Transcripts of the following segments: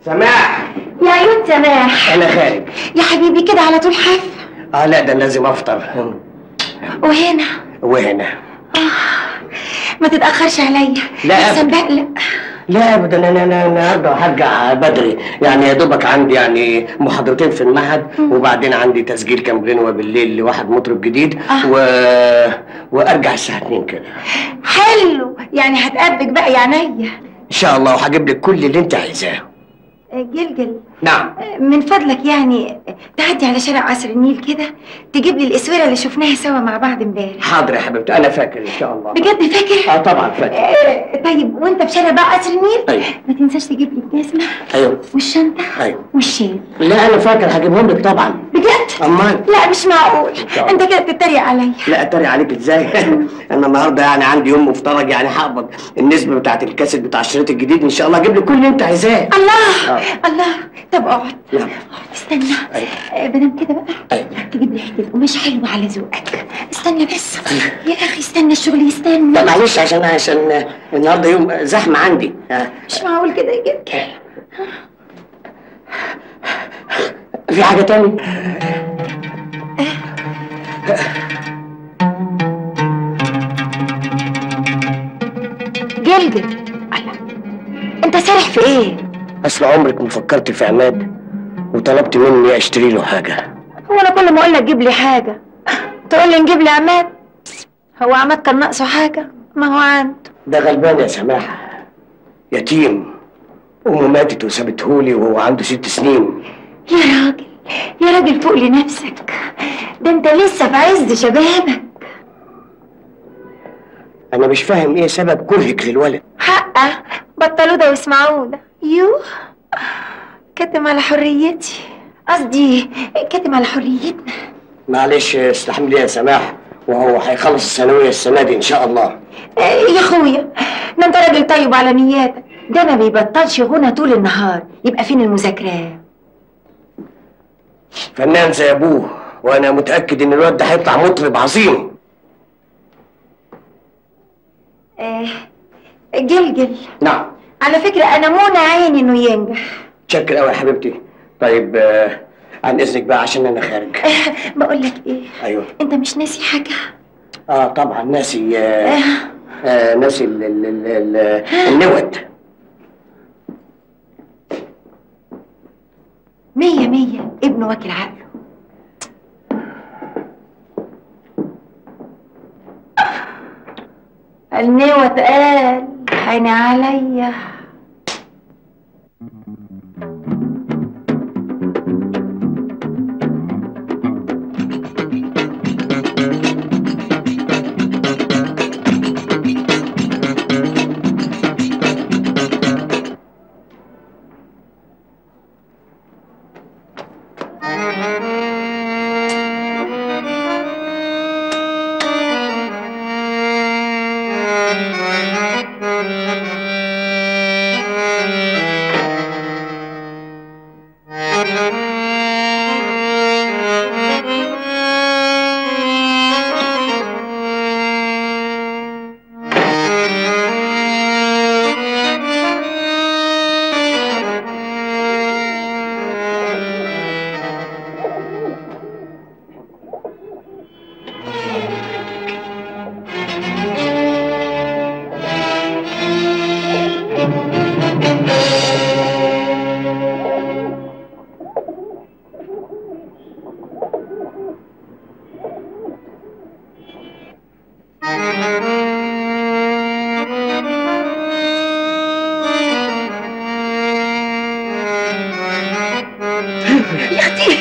سماح يا عيون سماح انا خارج يا حبيبي كده على طول حف اه لا ده لازم افطر وهنا وهنا ما تتأخرش عليا لا احسن أبدا. بقلق لا ابدا انا انا النهارده هرجع بدري يعني يا دوبك عندي يعني محاضرتين في المعهد وبعدين عندي تسجيل كام غنوه بالليل لواحد مطرب جديد آه. و... وارجع الساعه 2 كده حلو يعني هتقبك بقى يا عينيا ان شاء الله وهجيب لك كل اللي انت عايزاه جلجل نعم من فضلك يعني تعدي على شارع قصر النيل كده تجيب لي الاسوره اللي شفناها سوا مع بعض امبارح حاضر يا حبيبتي انا فاكر ان شاء الله بجد فاكر اه طبعا فاكر آه، طيب وانت في شارع بقى قصر النيل ايوه ما تنساش تجيب لي الجزمه ايوه والشنطه ايوه والشيل لا انا فاكر هجيبهم لك طبعا بجد امال لا مش معقول طبعا. انت كده بتتريق عليا لا اتريق عليك ازاي انا النهارده يعني عندي يوم مفترج يعني هقبض النسبه بتاعت الكاسيت بتاع الشريط الجديد ان شاء الله اجيب لك كل اللي انت عايزاه الله آه. الله طب اقعد نعم اقعد استنى أيوة. آه، بدل كده بقى أيوة. تجيب لي حته قماش حلوه على ذوقك استنى بس يا اخي استنى الشغل يستنى لا معلش عشان عشان النهارده يوم زحمه عندي آه. مش معقول كده يا جد في حاجه تاني جلجل الله انت سارح في ايه اصل عمرك ما فكرت في عماد وطلبت مني اشتري له حاجه هو انا كل ما اقول لك جيب لي حاجه تقول لي نجيب لي عماد هو عماد كان ناقصه حاجه ما هو عنده ده غلبان يا سماحه يتيم امه ماتت وسابتهولي وهو عنده ست سنين يا راجل يا راجل فوق لنفسك ده انت لسه في عز شبابك انا مش فاهم ايه سبب كرهك للولد حقه بطلوا ده واسمعوا ده يوه كتم على حريتي قصدي كتم على حريتنا معلش استحملي يا سماح وهو هيخلص الثانويه السنه دي ان شاء الله آه، يا اخويا ده انت راجل طيب على نياتك ده ما بيبطلش غنى طول النهار يبقى فين المذاكره فنان زي ابوه وانا متاكد ان الواد ده هيطلع مطرب عظيم آه جلجل نعم على فكرة أنا منى عيني إنه ينجح شكر قوي يا حبيبتي طيب آه عن اذنك بقى عشان انا خارج آه بقول لك إيه ايوه أنت مش ناسي حاجة اه طبعا ناسي آه آه آه ناسي ال ال ال ال النوت مية مية ابنه واكل عقله النوت قال عيني عليا يا اختي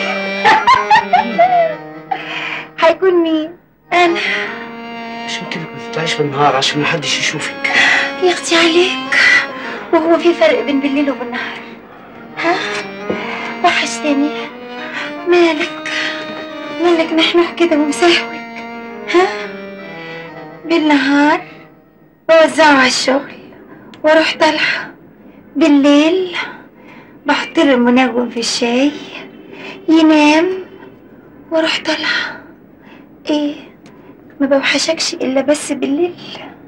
هيكون مين؟ انا عشان كده ما تطلعيش بالنهار عشان محدش يشوفك يا اختي عليك وهو في فرق بين بالليل وبالنهار ها وحشتني مالك مالك نحنح كده ومسهوك ها بالنهار بوزعه على الشغل واروح طالعه بالليل بحط له المنوم في الشاي ينام واروح طالعه ايه ما بوحشكش الا بس بالليل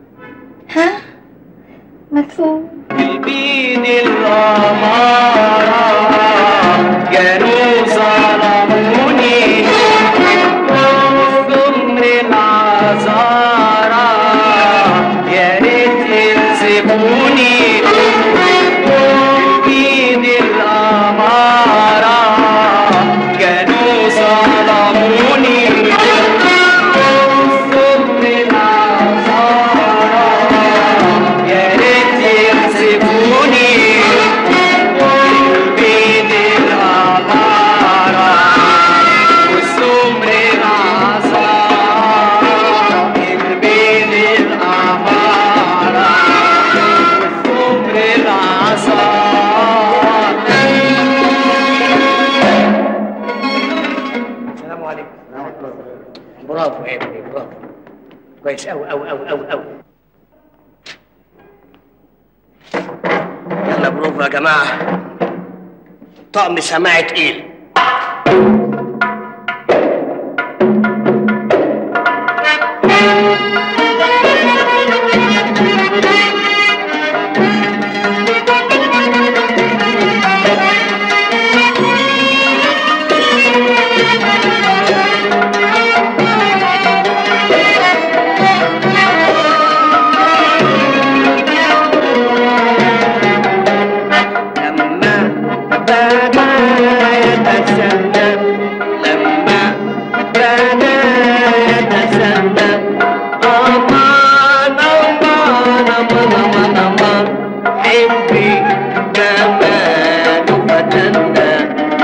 ها ما تقوم بيد القمر كويس قوي قوي قوي قوي قوي يلا بروفا يا جماعه طقم سماعي تقيل لما بدا يتسنى لما بدا يتسنى أمان أمان أمان أمان أمان حبي جماله فتنى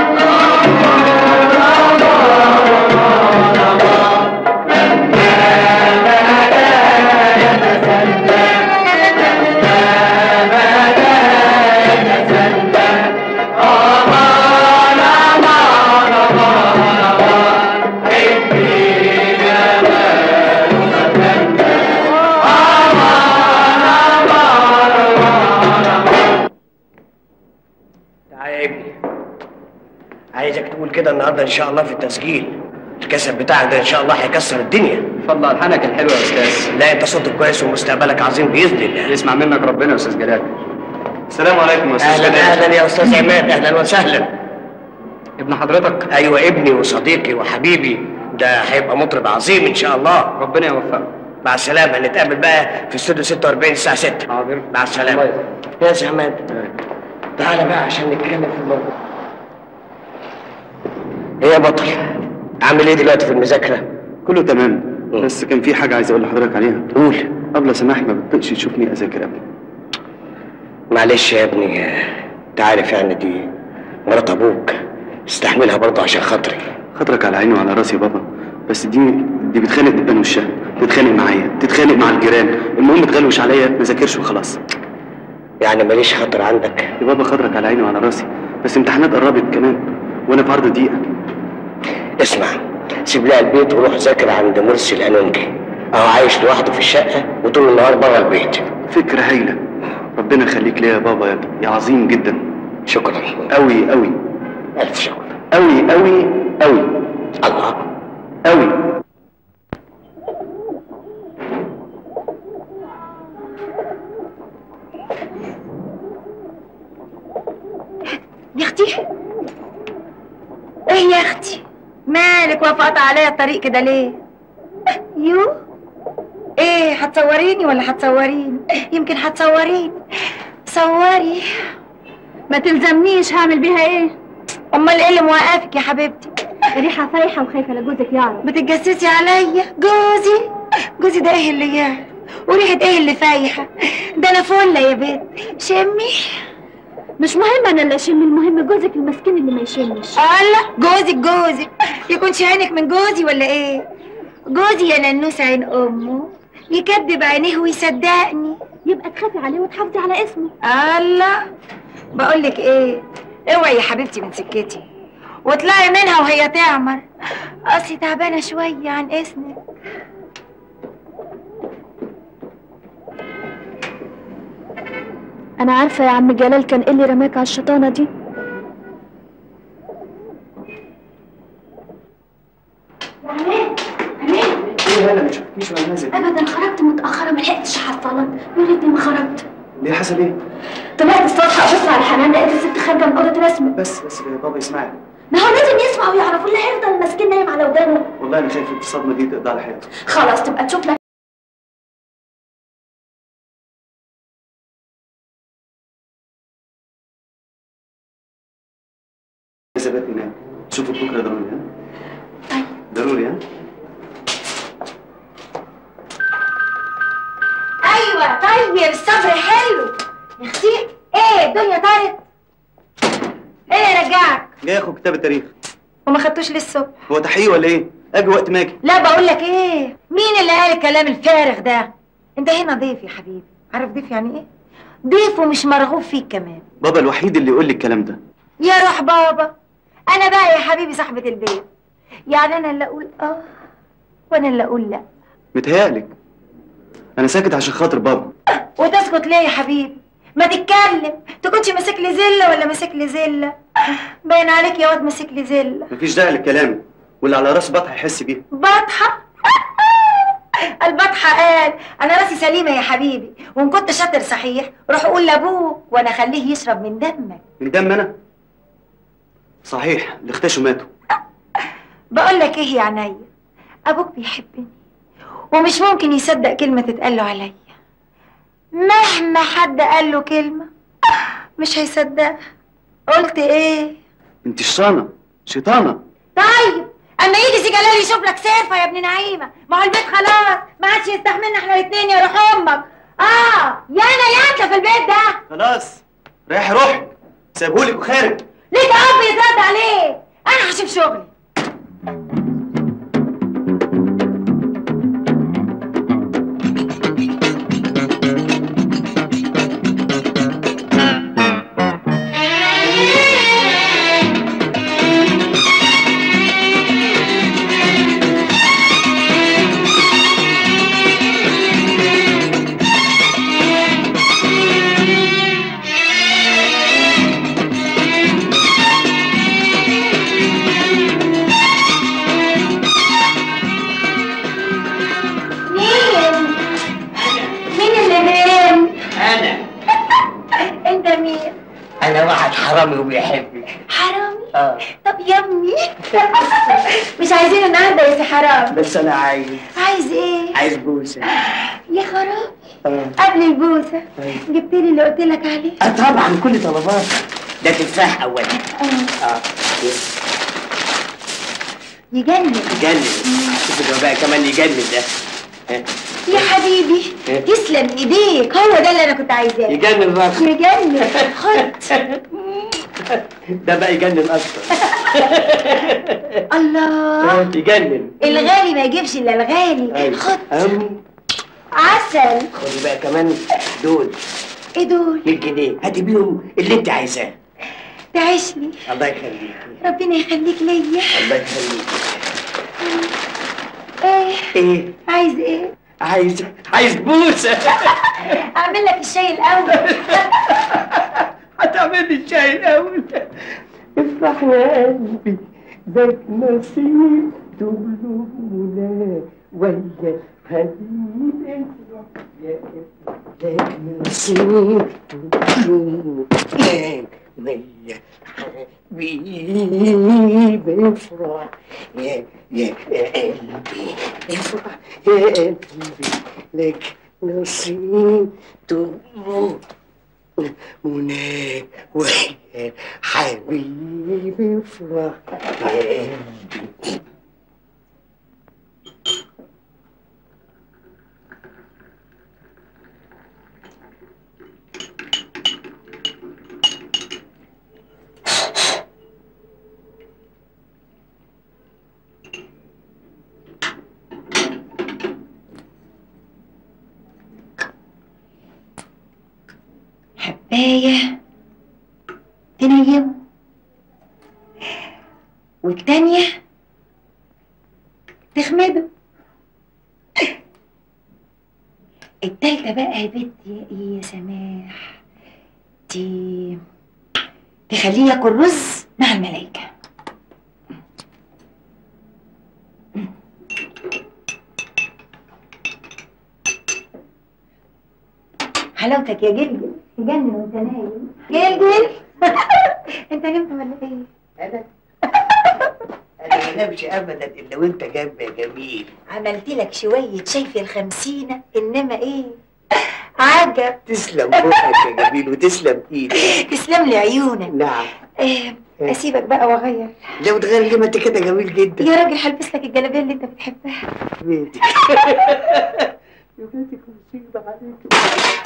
تعالى يا ابني عايزك تقول كده النهارده ان شاء الله في التسجيل الكسب بتاعك ده ان شاء الله هيكسر الدنيا اتفضل الحنك الحلوه يا استاذ لا انت صوتك كويس ومستقبلك عظيم باذن الله يسمع منك ربنا يا استاذ جلال السلام عليكم يا استاذ اهلا جلال اهلا يا استاذ عماد اهلا وسهلا ابن حضرتك ايوه ابني وصديقي وحبيبي ده هيبقى مطرب عظيم ان شاء الله ربنا يوفقه مع السلامه نتقابل بقى في استوديو 46 الساعه 6 حاضر مع السلامه الله يا استاذ عماد تعالى بقى عشان نتكلم في الموضوع ايه يا بطل عامل ايه دلوقتي في المذاكره كله تمام بس كان في حاجة عايز أقول لحضرتك عليها قول أبلة سماح ما بتطيقش تشوفني أذاكر أبدا معلش يا ابني انت عارف يعني دي مرات ابوك استحملها برضه عشان خاطري خاطرك على عيني وعلى راسي يا بابا بس دي دي بتخانق دبان وشها تتخانق معايا تتخانق مع الجيران المهم تغلوش عليا ما ذاكرش وخلاص يعني ماليش خاطر عندك يا بابا خاطرك على عيني وعلى راسي بس امتحانات قربت كمان وأنا في عرض دقيقة اسمع سيب لها البيت وروح ذاكر عند مرسي الانونجي اهو عايش لوحده في الشقه وطول النهار بره البيت فكرة هايلة ربنا يخليك ليا يا بابا يا, يا عظيم جدا شكرا أوي أوي الف شكر أوي أوي أوي الله أوي يا اختي ايه يا اختي مالك وافقت عليا الطريق كده ليه يو ايه هتصوريني ولا هتصوريني يمكن هتصوريني صوري ما تلزمنيش هعمل بيها ايه امال ايه اللي موقفك يا حبيبتي ريحة فايحة وخايفة لجوزك يعرف بتتجسسي عليا جوزي جوزي ده ايه اللي جه وريحه ايه اللي فايحه ده انا فله يا بنت شمي مش مهم انا اللي اشم المهم جوزك المسكين اللي ما يشمش الله جوزك جوزك يكونش عينك من جوزي ولا ايه جوزي يا ننوس عين امه يكذب عينيه ويصدقني يبقى تخافي عليه وتحافظي على اسمه الله بقولك ايه اوعي يا حبيبتي من سكتي واطلعي منها وهي تعمر اصلي تعبانه شويه عن اذنك انا عارفة يا عم جلال كان ايه اللي رماك على الشيطانة دي إيه هلا ما شفتنيش وأنا نازل ابدا خرجت متأخرة ما لحقتش حصلت يا ريتني ما خرجت ليه حصل إيه؟ طلعت الصبح ابص على حنان لقيت الست خارجة من أوضة رسم بس بس يا بابا يسمعني ما هو لازم يسمع ويعرف ولا هيفضل المسكين نايم على ودانه والله أنا خايف الصدمة دي تقضي على حياته خلاص تبقى تشوف لك حسابات هناك تشوفوا بكرة ضروري ها؟ طيب ضروري ها؟ ايوه طيب الصبر حلو يا اختي ايه الدنيا طارت ايه اللي رجعك جاي آخد كتاب التاريخ وما خدتوش ليه الصبح هو تحقيق ولا إيه؟ أجي وقت ما أجي لا بقول لك ايه مين اللي قال الكلام الفارغ ده انت هنا ضيف يا حبيبي عارف ضيف يعني ايه ضيف ومش مرغوب فيك كمان بابا الوحيد اللي يقول لي الكلام ده يا روح بابا انا بقى يا حبيبي صاحبة البيت يعني انا اللي اقول اه وانا اللي اقول لا متهيألك انا ساكت عشان خاطر بابا وتسكت ليه يا حبيبي ما تتكلم تكونش ماسك لي زله ولا ماسك لي زله باين عليك يا واد ماسك لي زله مفيش داعي للكلام واللي على راس بطح يحس بيه بطحه البطحه قال انا راسي سليمه يا حبيبي وان كنت شاطر صحيح روح قول لابوك وانا خليه يشرب من دمك من دم انا صحيح اللي اختشوا ماتوا بقول لك ايه يا عينيا ابوك بيحبني ومش ممكن يصدق كلمه تتقال له عليا مهما حد قال له كلمه مش هيصدقها قلت ايه انت شيطانه شيطانه طيب اما يجي سجلال يشوف لك سيرفه يا ابن نعيمه ما هو البيت خلاص ما عادش يستحملنا احنا الاثنين يا روح امك اه يا انا يا انت في البيت ده خلاص ريح روحك سايبهولك وخارج ليك اب يترد عليه انا هشوف شغلي مين مين اللي مين انا انت مين انا واحد حرامي وبيحبك حرامي اه طب يا ابني مش عايزين النهارده يا سي حرام بس انا عايز عايز ايه عايز بوسه يا خرابي اه قبل البوسه طيب. جبت لي اللي قلت لك عليه آه طبعا كل طلباتك ده تفاح اولا آه. اه يجنن يجنن شوف بقى كمان يجنن ده ها؟ يا حبيبي إيه؟ تسلم ايديك هو ده اللي انا كنت عايزاه يجنن بقى يجنن خد ده بقى يجنن اكتر الله يجنن الغالي ما يجيبش الا الغالي أيوة. خد أم عسل خدي بقى كمان دول ايه دول 100 جنيه هاتي بيهم اللي انت عايزاه تعيش لي الله يخليك ربنا يخليك ليا الله يخليك ايه ايه عايز ايه عايز عايز بوسه اعمل لك الشاي الاول هتعمل لي الشاي الاول افرح يا قلبي ذاك نصيب تبلغ مناه ويا حبيب افرح يا قلبي ذاك نصيب تبلغ مناه ويا حبيب افرح يا يا قلبي افرح يا قلبي لك نصيب تبلغ منى ويا حبيبي افرح يا قلبي حباية تنيم والتانية تخمده التالتة بقى يا بنت يا ايه يا سماح دي تخليه ياكل رز مع الملايكة حلاوتك يا جلجل تجنن وانت نايم جلجل انت نمت ولا ايه؟ انا انا ما نامش ابدا الا وانت جنبي يا جميل عملت لك شوية شاي في الخمسينة انما ايه؟ عجب تسلم بقك يا جميل وتسلم ايدك تسلم لي عيونك نعم إيه اسيبك بقى واغير لو تغير لي ما انت كده جميل جدا يا راجل هلبس لك الجلابيه اللي انت بتحبها بيتك يا بيتك مصيبة عليك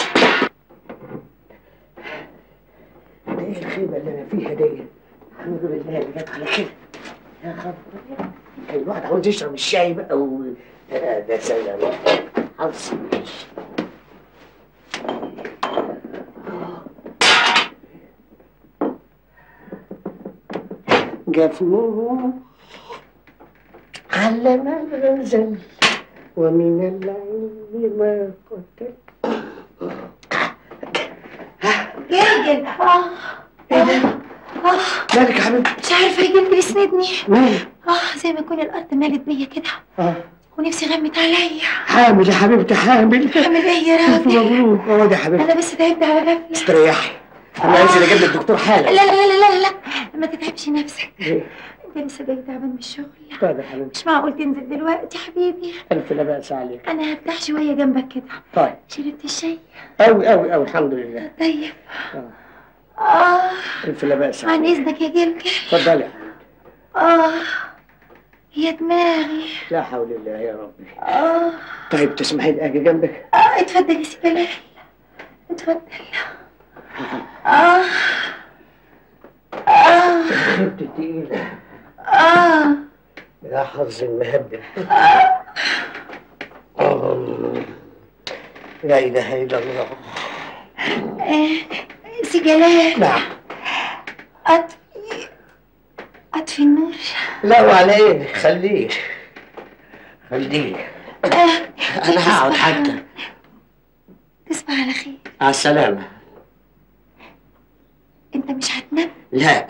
ده ايه الخيبة اللي انا فيها دي الحمد لله اللي جت على كده يا خبر الواحد عاوز يشرب الشاي بقى و آه، ده سلام عاوز جفنه علم الغزل ومن الليل ما قتل جلجل اه ايه ده؟ اه مالك يا حبيبتي؟ مش عارفه يا جلجل يسندني مالك؟ اه زي ما يكون الارض مالت بيا كده اه ونفسي غمت عليا حامل يا حبيبتي حامل اعمل ايه يا ألف راجل مبروك اقعدي يا حبيبتي انا بس تعبت على غفله استريحي انا انزل اجيب لك دكتور لا حالا لا لا لا لا لا ما تتعبش نفسك ليه؟ انت لسه جاي تعبان من الشغل طيب يا حبيبتي مش معقول تنزل دلوقتي يا حبيبي الف لا باس عليك انا هرتاح شويه جنبك كده طيب شربت الشاي أوي أوي أوي الحمد لله طيب آه. اه الف لا باس عن عليك اذنك يا جلجل اتفضلي يا حبيبتي اه يا دماغي لا حول الله يا ربي اه طيب تسمحي لي اجي جنبك اه اتفضل يا سي جلال اتفضل اه اه خيبتي تقيلة اه يا حظ المهبب لا اله الا الله آه، سي جلال نعم اطفي اطفي النور لا وعلى ايه خليه خليه آه، انا هقعد تصبح- حتى تصبح على خير على السلامة انت مش هتنام لا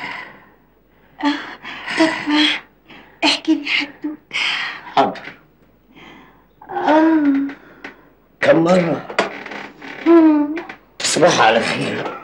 طب احكي لي حدوته حاضر اه كم مرة مم. تصبح على خير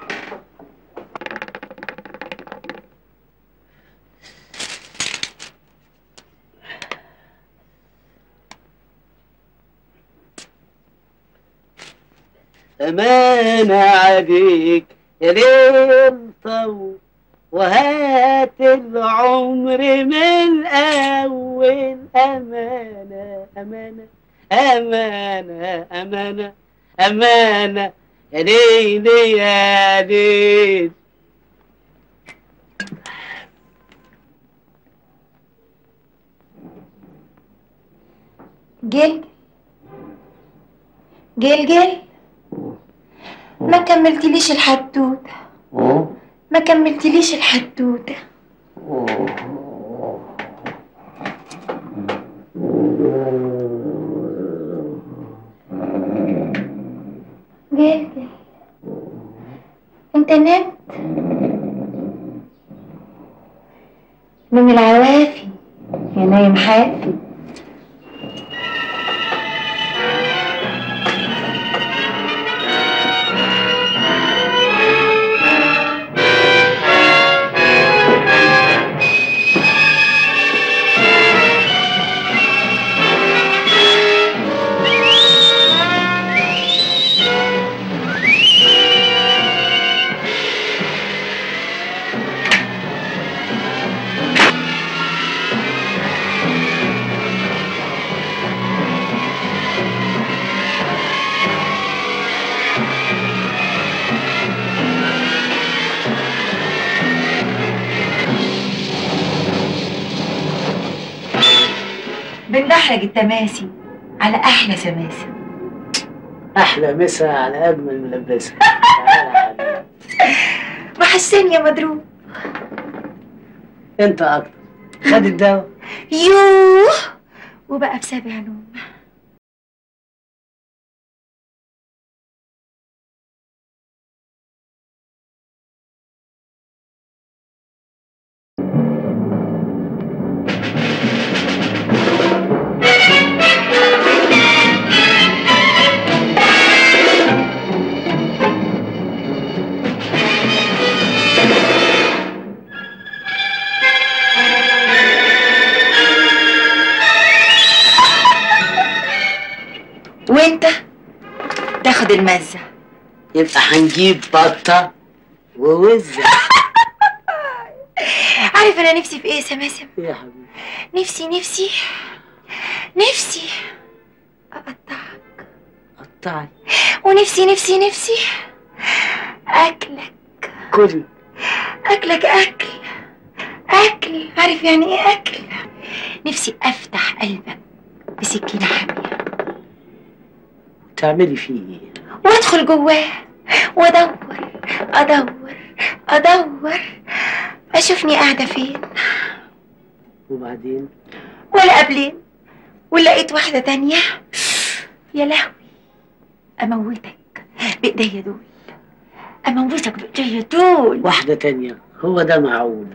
أمانة عليك يا ليل طول وهات العمر من أول أمانة أمانة أمانة أمانة أمانة يا ليل يا ليل جلجل جلجل ما كملتليش الحدوته ما كملتليش الحدوته جلجل انت نمت من العوافي يا نايم حافي بندحرج التماسي على احلى سماسي احلى مسا على اجمل ملبسه تعالى يا حبيبي. وحشتني يا مضروب انت اكتر خد الدواء يوه وبقى في سابع نوم وانت تاخد المزه يبقى هنجيب بطة ووزة عارف انا نفسي في ايه يا سماسم يا حبيبي نفسي نفسي نفسي اقطعك قطعي ونفسي نفسي نفسي اكلك كلي اكلك اكل اكل عارف يعني ايه اكل نفسي افتح قلبك بسكينه حاميه تعملي فيه ايه وادخل جواه وادور ادور ادور اشوفني قاعده فين وبعدين ولا قبلين ولقيت واحده تانية يا لهوي اموتك بايديا دول اموتك بايديا دول واحدة تانية هو ده معقول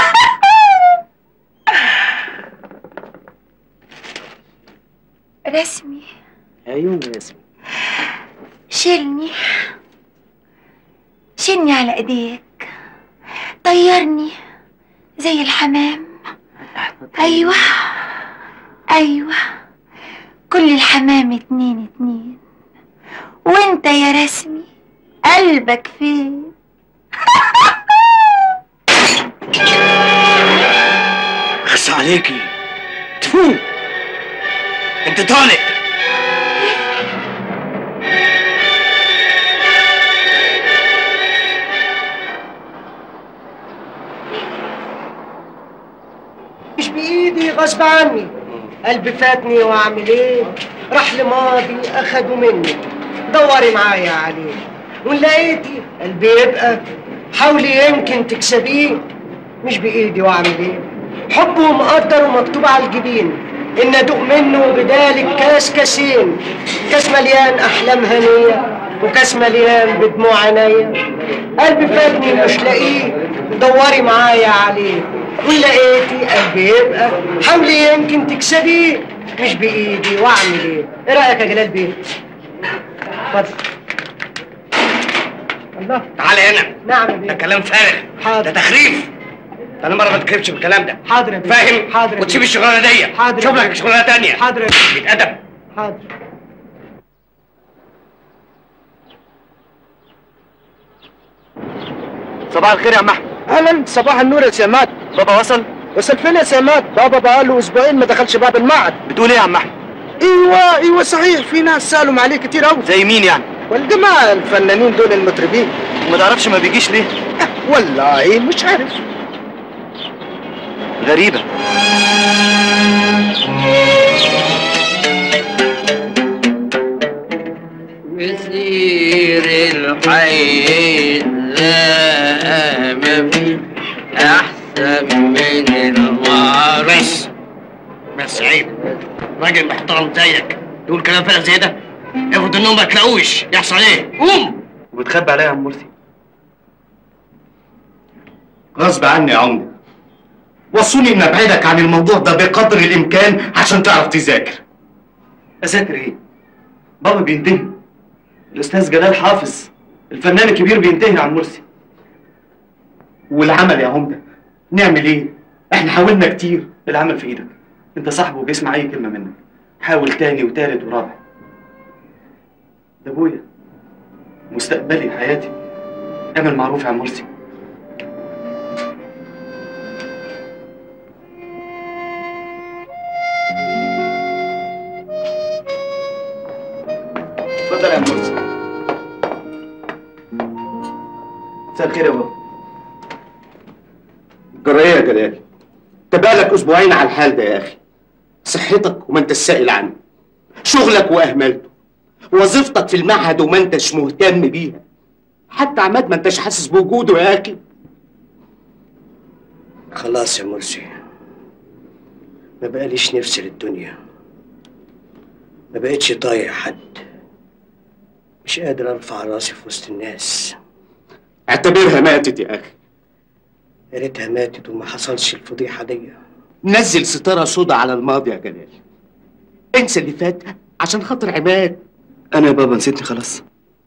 رسمي عيون رسمي شيلني شيلني على ايديك طيرني زي الحمام ايوه ايوه كل الحمام اتنين اتنين وانت يا رسمي قلبك فين اخس عليكي تفو انت طالق مش بايدي غصب عني قلبي فاتني واعمل ايه راح لماضي اخدوا مني دوري معايا عليه وان لقيتي قلبي يبقى حاولي يمكن تكسبيه مش بايدي واعمل ايه حبه مقدر ومكتوب على الجبين ان ادوق منه بدالك كاس كاسين كاس مليان احلام هنيه وكاس مليان بدموع عينيا قلبي فاتني مش لاقيه دوري معايا عليه وان لقيتي قلبي يبقى حاولي يمكن تكسبيه مش بايدي واعمل ايه ايه رايك يا جلال بيه اتفضل الله تعالى هنا نعم يا ده بيه كلام فارغ حاضر. ده تخريف ده انا مره ما تكذبش بالكلام ده حاضر يا بيه فاهم حاضر يا وتسيب بيه. الشغلانه دي حاضر يا شوف لك بيه. شغلانه تانية حاضر يا بيه. بيتأدب حاضر صباح الخير يا عم احمد اهلا صباح النور يا سمات بابا وصل وصل فين يا سمات بابا بقاله اسبوعين ما دخلش باب المعهد بتقول ايه يا عم احمد ايوه ايوه صحيح في ناس سالوا عليه كتير قوي زي مين يعني والجماعه الفنانين دول المطربين ما تعرفش ما بيجيش ليه أه، والله مش عارف غريبة مسير الحي لا ما في احسن من المعرس بس عيب راجل محترم زيك تقول كلام فارغ زي ده افرض انهم ما تلاقوش يحصل ايه قوم وبتخبي عليا يا عم مرسي غصب عني يا عمدة وصوني ان ابعدك عن الموضوع ده بقدر الامكان عشان تعرف تذاكر اذاكر ايه بابا بينتهي الاستاذ جلال حافظ الفنان الكبير بينتهي عن مرسي والعمل يا عمدة نعمل ايه احنا حاولنا كتير العمل في ايدك انت صاحبه وبيسمع اي كلمة منك حاول تاني وتالت ورابع ده ابويا مستقبلي حياتي اعمل معروف يا عم مرسي اتفضل يا عم مرسي مساء الخير يا بابا جرايه يا جلال انت بقالك اسبوعين على الحال ده يا اخي صحتك وما انت السائل عنه شغلك واهملته وظيفتك في المعهد وما انتش مهتم بيها حتى عماد ما انتش حاسس بوجوده يا اخي خلاص يا مرسي ما بقاليش نفس للدنيا ما بقتش طايق حد مش قادر ارفع راسي في وسط الناس اعتبرها ماتت يا اخي يا ريتها ماتت وما حصلش الفضيحه دي نزل ستاره سودا على الماضي يا جلال انسى اللي فات عشان خاطر عماد انا يا بابا نسيتني خلاص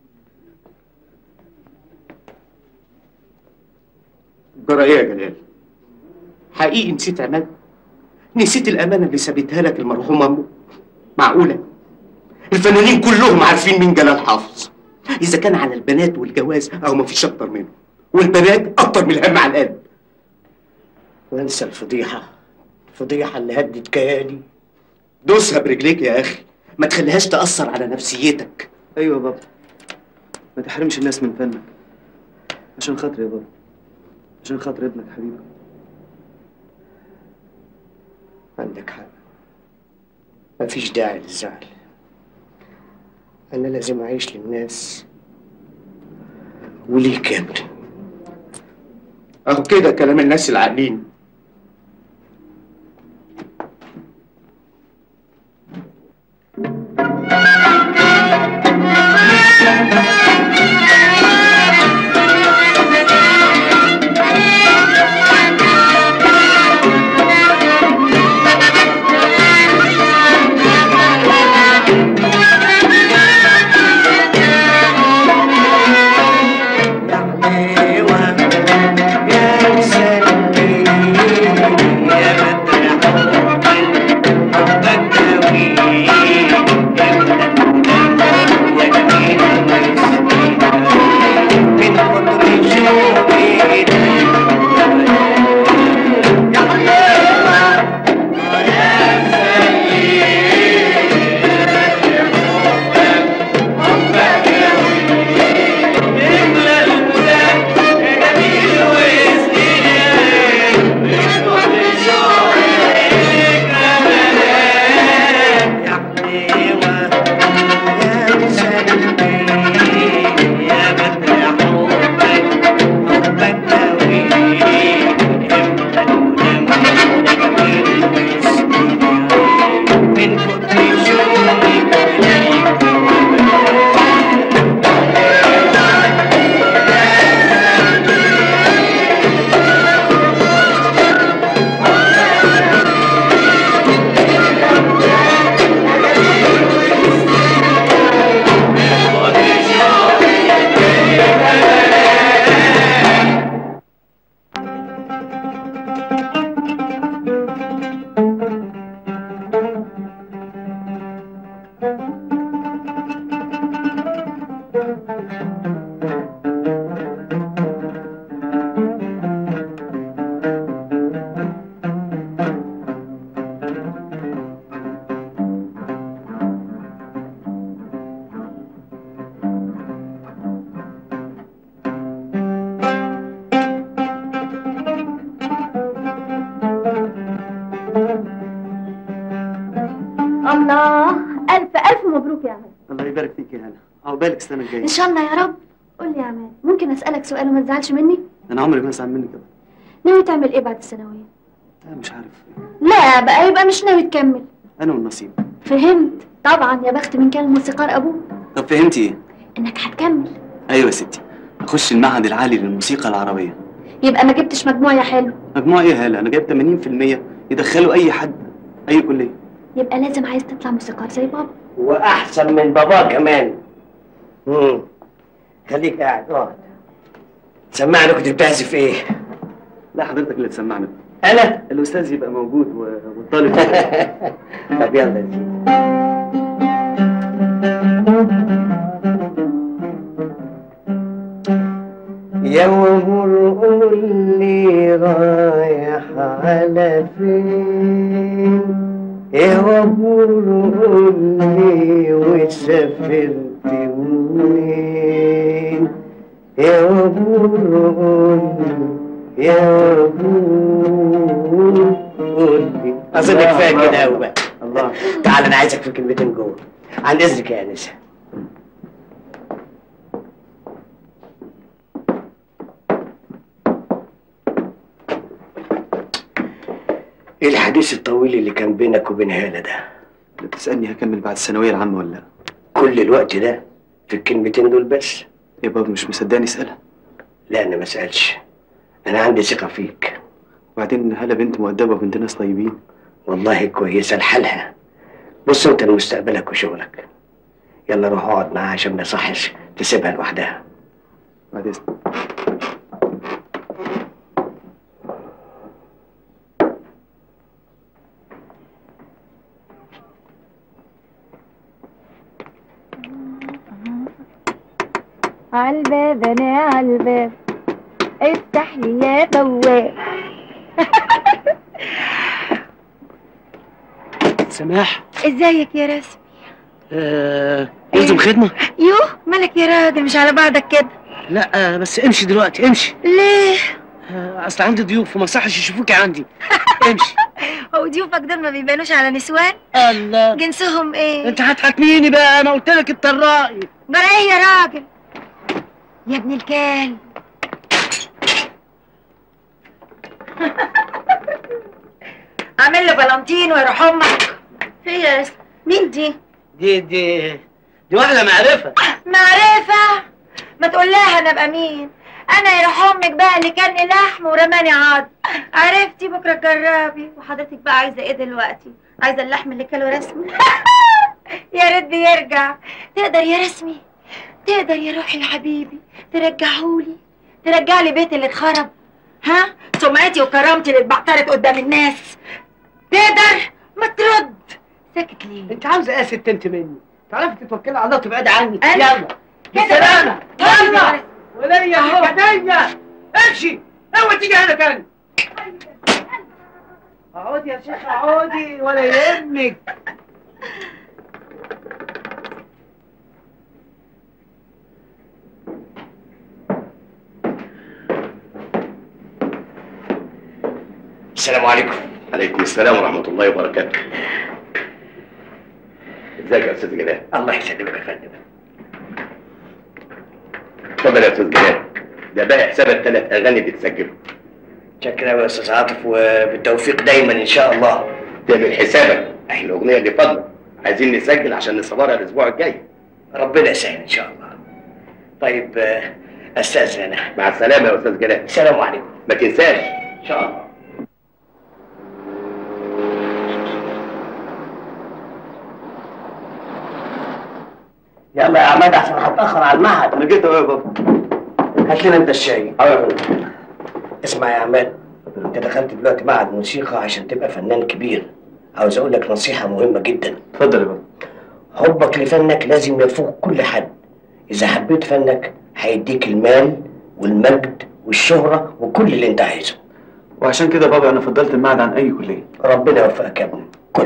جرايه يا جلال حقيقي نسيت عماد نسيت الامانه اللي سابتها لك المرحوم امه معقوله الفنانين كلهم عارفين مين جلال حافظ اذا كان على البنات والجواز اهو مفيش اكتر منه والبنات اكتر من الهم على القلب وانسى الفضيحه الفضيحه اللي هدت كياني دوسها برجليك يا اخي ما تخليهاش تاثر على نفسيتك ايوه يا بابا ما تحرمش الناس من فنك عشان خاطري يا بابا عشان خاطر ابنك حبيبي عندك حق مفيش داعي للزعل أنا لازم أعيش للناس وليك يا ابني اهو كده كلام الناس العاقلين من كتر شوقي إليك الله ألف ألف مبروك يا عماد الله يبارك فيك يا هلا عقبالك السنه الجايه إن شاء الله يا رب قول لي يا عماد ممكن أسألك سؤال وما تزعلش مني انا عمري ما ازعل منك ابدا ناوي تعمل إيه بعد الثانوية لا مش عارف لا بقى يبقى مش ناوي تكمل انا والنصيب فهمت طبعا يا بخت من كان موسيقار أبوه طب فهمتي ايه إنك هتكمل ايوه يا ستي اخش المعهد العالي للموسيقى العربيه يبقى ما جبتش مجموع يا حلو مجموع ايه يا هلا انا جايب 80% يدخلوا اي حد اي كليه يبقى لازم عايز تطلع موسيقار زي بابا واحسن من باباه كمان مم. خليك قاعد اقعد سمعني كنت بتعزف ايه لا حضرتك اللي تسمعنا انا الاستاذ يبقى موجود و- والطالب طب يلا يا سيدي. يا وهر قول لي رايح على فين يا وهر قول لي وسافرت منين يا وهر قول لي يا وهر قول لي اظن كفايه كده قوي بقى الله تعال انا عايزك في كلمتين جوه عن اذنك يا انسه ايه الحديث الطويل اللي كان بينك وبين هالة ده لا بتسالني هكمل بعد الثانويه العامه ولا لا كل الوقت ده في الكلمتين دول بس يا بابا مش مصدقني اسالها لا انا ما اسالش انا عندي ثقه فيك وبعدين هلا بنت مؤدبه وبنت ناس طيبين والله كويسه لحالها بص انت لمستقبلك وشغلك يلا روح اقعد معاها عشان ما يصحش تسيبها لوحدها بعد اذنك عالباب انا عالباب افتح لي يا بواب سماح ازيك يا رسمي آه يلزم خدمة؟ يوه مالك يا راجل مش على بعضك كده لا آه بس امشي دلوقتي امشي ليه آه اصل عندي ضيوف وما صحش يشوفوكي عندي امشي هو ضيوفك دول ما بيبانوش على نسوان الله جنسهم ايه انت هتحاكميني بقى انا قلت لك الطرائي جرى ايه يا راجل يا ابن الكلب عامل له بلانتين ويروح امك هي يا رسمي مين دي دي دي دي واحدة معرفة معرفة ما تقول لها انا ابقى مين انا يروح امك بقى اللي كان لحم ورماني عض عرفتي بكره جربي وحضرتك بقى عايزه ايه دلوقتي عايزه اللحم اللي كله رسمي يا ريت بيرجع تقدر يا رسمي تقدر يا روحي يا حبيبي ترجعهولي ترجع لي بيتي اللي اتخرب ها سمعتي وكرامتي اللي اتبعترت قدام الناس تقدر ما ترد ساكت ليه انت عاوزة ايه يا ست انت مني تعرفي تتوكلي على الله وتبعدي عني أنا؟ يلا بالسلامة يلا وليا هدية امشي اوعى تيجي هنا تاني اقعدي يا شيخ اقعدي ولا يهمك السلام عليكم عليكم السلام ورحمة الله وبركاته ازيك يا أستاذ جلال الله يسلمك يا فندم اتفضل يا أستاذ جلال ده بقى حساب الثلاث أغاني اللي اتسجلوا شكرا يا استاذ عاطف وبالتوفيق دايما ان شاء الله تعمل حسابك احنا الاغنيه اللي فاضله عايزين نسجل عشان نصورها الاسبوع الجاي ربنا يسهل ان شاء الله طيب آه، استاذن انا مع السلامه يا استاذ جلال السلام عليكم ما تنساش ان شاء الله يلا يا عماد عشان هتاخر على المعهد انا جيت اهو يا بابا هات لنا انت الشاي اه يا فندم. اسمع يا عماد انت دخلت دلوقتي معهد موسيقى عشان تبقى فنان كبير عاوز اقول لك نصيحه مهمه جدا اتفضل يا بابا حبك لفنك لازم يفوق كل حد اذا حبيت فنك هيديك المال والمجد والشهره وكل اللي انت عايزه وعشان كده بابا انا فضلت المعهد عن اي كليه ربنا يوفقك يا ابني كل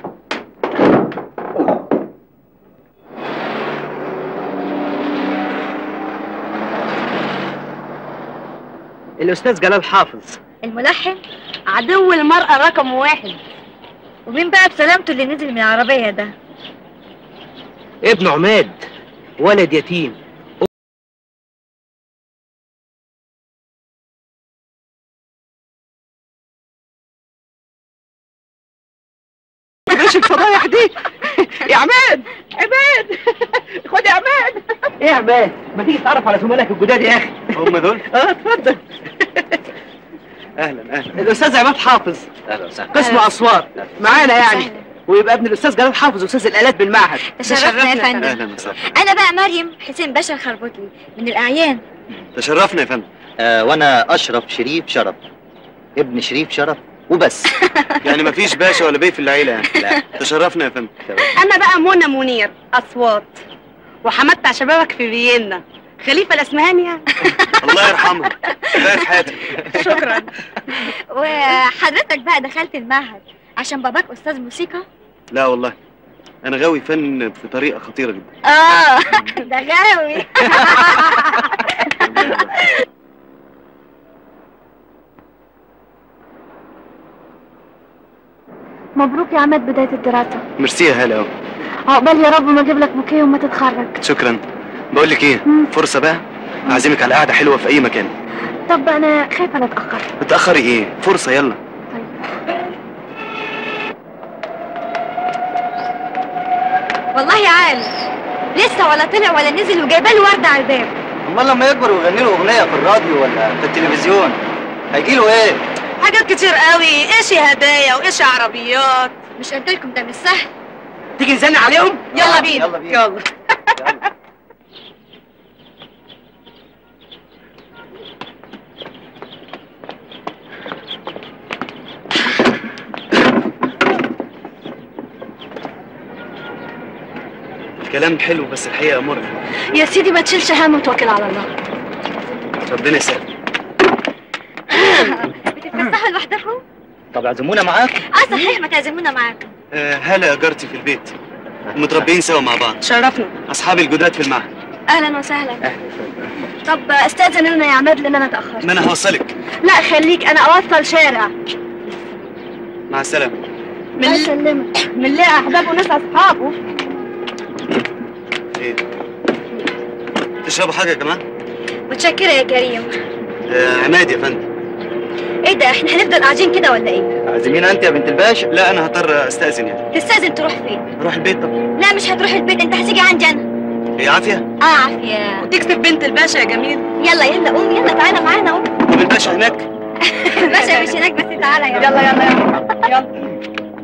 الأستاذ جلال حافظ الملحن عدو المرأة رقم واحد ومين بقى بسلامته اللي نزل من العربية ده ابن عماد ولد يتيم بلاش الفضايح دي يا عماد عماد خد يا عماد ايه يا عماد ما تيجي تتعرف على زملائك الجداد يا اخي هم دول اه اتفضل اهلا اهلا الاستاذ عماد حافظ اهلا وسهلا قسم اصوات معانا يعني ويبقى ابن الاستاذ جلال حافظ استاذ الالات بالمعهد تشرفنا يا فندم اهلا وسهلا انا بقى مريم حسين باشا الخربوطي من الاعيان تشرفنا يا فندم آه وانا اشرف شريف شرف ابن شريف شرف وبس يعني مفيش باشا ولا بيه في العيله يعني لا تشرفنا يا فندم أنا بقى منى منير أصوات وحمدت على شبابك في فيينا خليفة الأسمهاني يعني الله يرحمها الله في حياتك شكرا وحضرتك بقى دخلت المعهد عشان باباك استاذ موسيقى لا والله انا غاوي فن بطريقه خطيره جدا اه ده غاوي مبروك يا عماد بداية الدراسة ميرسي يا هلا أوي. عقبال يا رب ما اجيب لك بوكيه وما تتخرج شكرا بقول لك ايه فرصه بقى اعزمك على قعده حلوه في اي مكان طب أنا خايفة لا أتأخر متاخري ايه فرصه يلا والله عال لسه ولا طلع ولا نزل وجايبه له ورده على الباب امال لما يكبر ويغني له اغنيه في الراديو ولا في التلفزيون هيجي له ايه حاجات كتير قوي ايش هدايا وايش عربيات مش قلت لكم ده مش سهل تيجي نزن عليهم يلا بينا يلا بينا يلا الكلام حلو بس الحقيقه مرهق يا سيدي ما تشيلش هم وتوكل على الله ربنا يسهل بتتفسحوا لوحدكم طب اعزمونا معاك اه صحيح ما تعزمونا معاكم آه هلا جارتي في البيت متربيين سوا مع بعض شرفنا اصحابي الجداد في المعهد اهلا وسهلا طب استاذن لنا يا عماد لان انا اتاخرت ما انا هوصلك لا خليك انا اوصل شارع مع السلامه الله يسلمك من لقى احبابه وناس اصحابه ايه تشربوا حاجه كمان متشكره يا كريم آه عماد يا فندم ايه ده احنا هنفضل قاعدين كده ولا ايه عازمين انت يا بنت الباشا لا انا هضطر استاذن يعني تستاذن تروح فين اروح البيت طب لا مش هتروح البيت انت هتيجي عندي انا هي عافيه اه عافيه وتكسب بنت الباشا يا جميل يلا يلا قوم يلا تعالى معانا قوم طب الباشا هناك باشا مش هناك بس تعالى يلا يلا يلا يلا يلا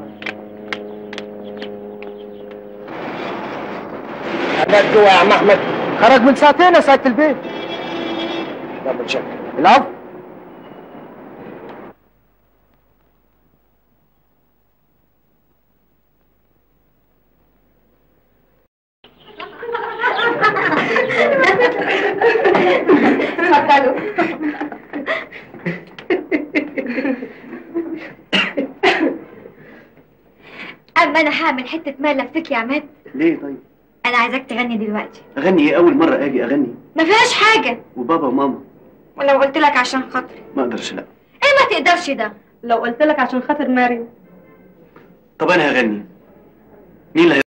عماد جوه يا عم احمد خرج من ساعتين يا سعاده البيت طب متشكر العفو اتفضلوا اما انا هعمل حته مال فيك يا عماد ليه طيب انا عايزاك تغني دلوقتي اغني ايه اول مره اجي اغني ما فيهاش حاجه وبابا وماما ولو قلت لك عشان خاطري ما اقدرش لا ايه ما تقدرش ده لو قلت لك عشان خاطر مريم طب انا هغني مين اللي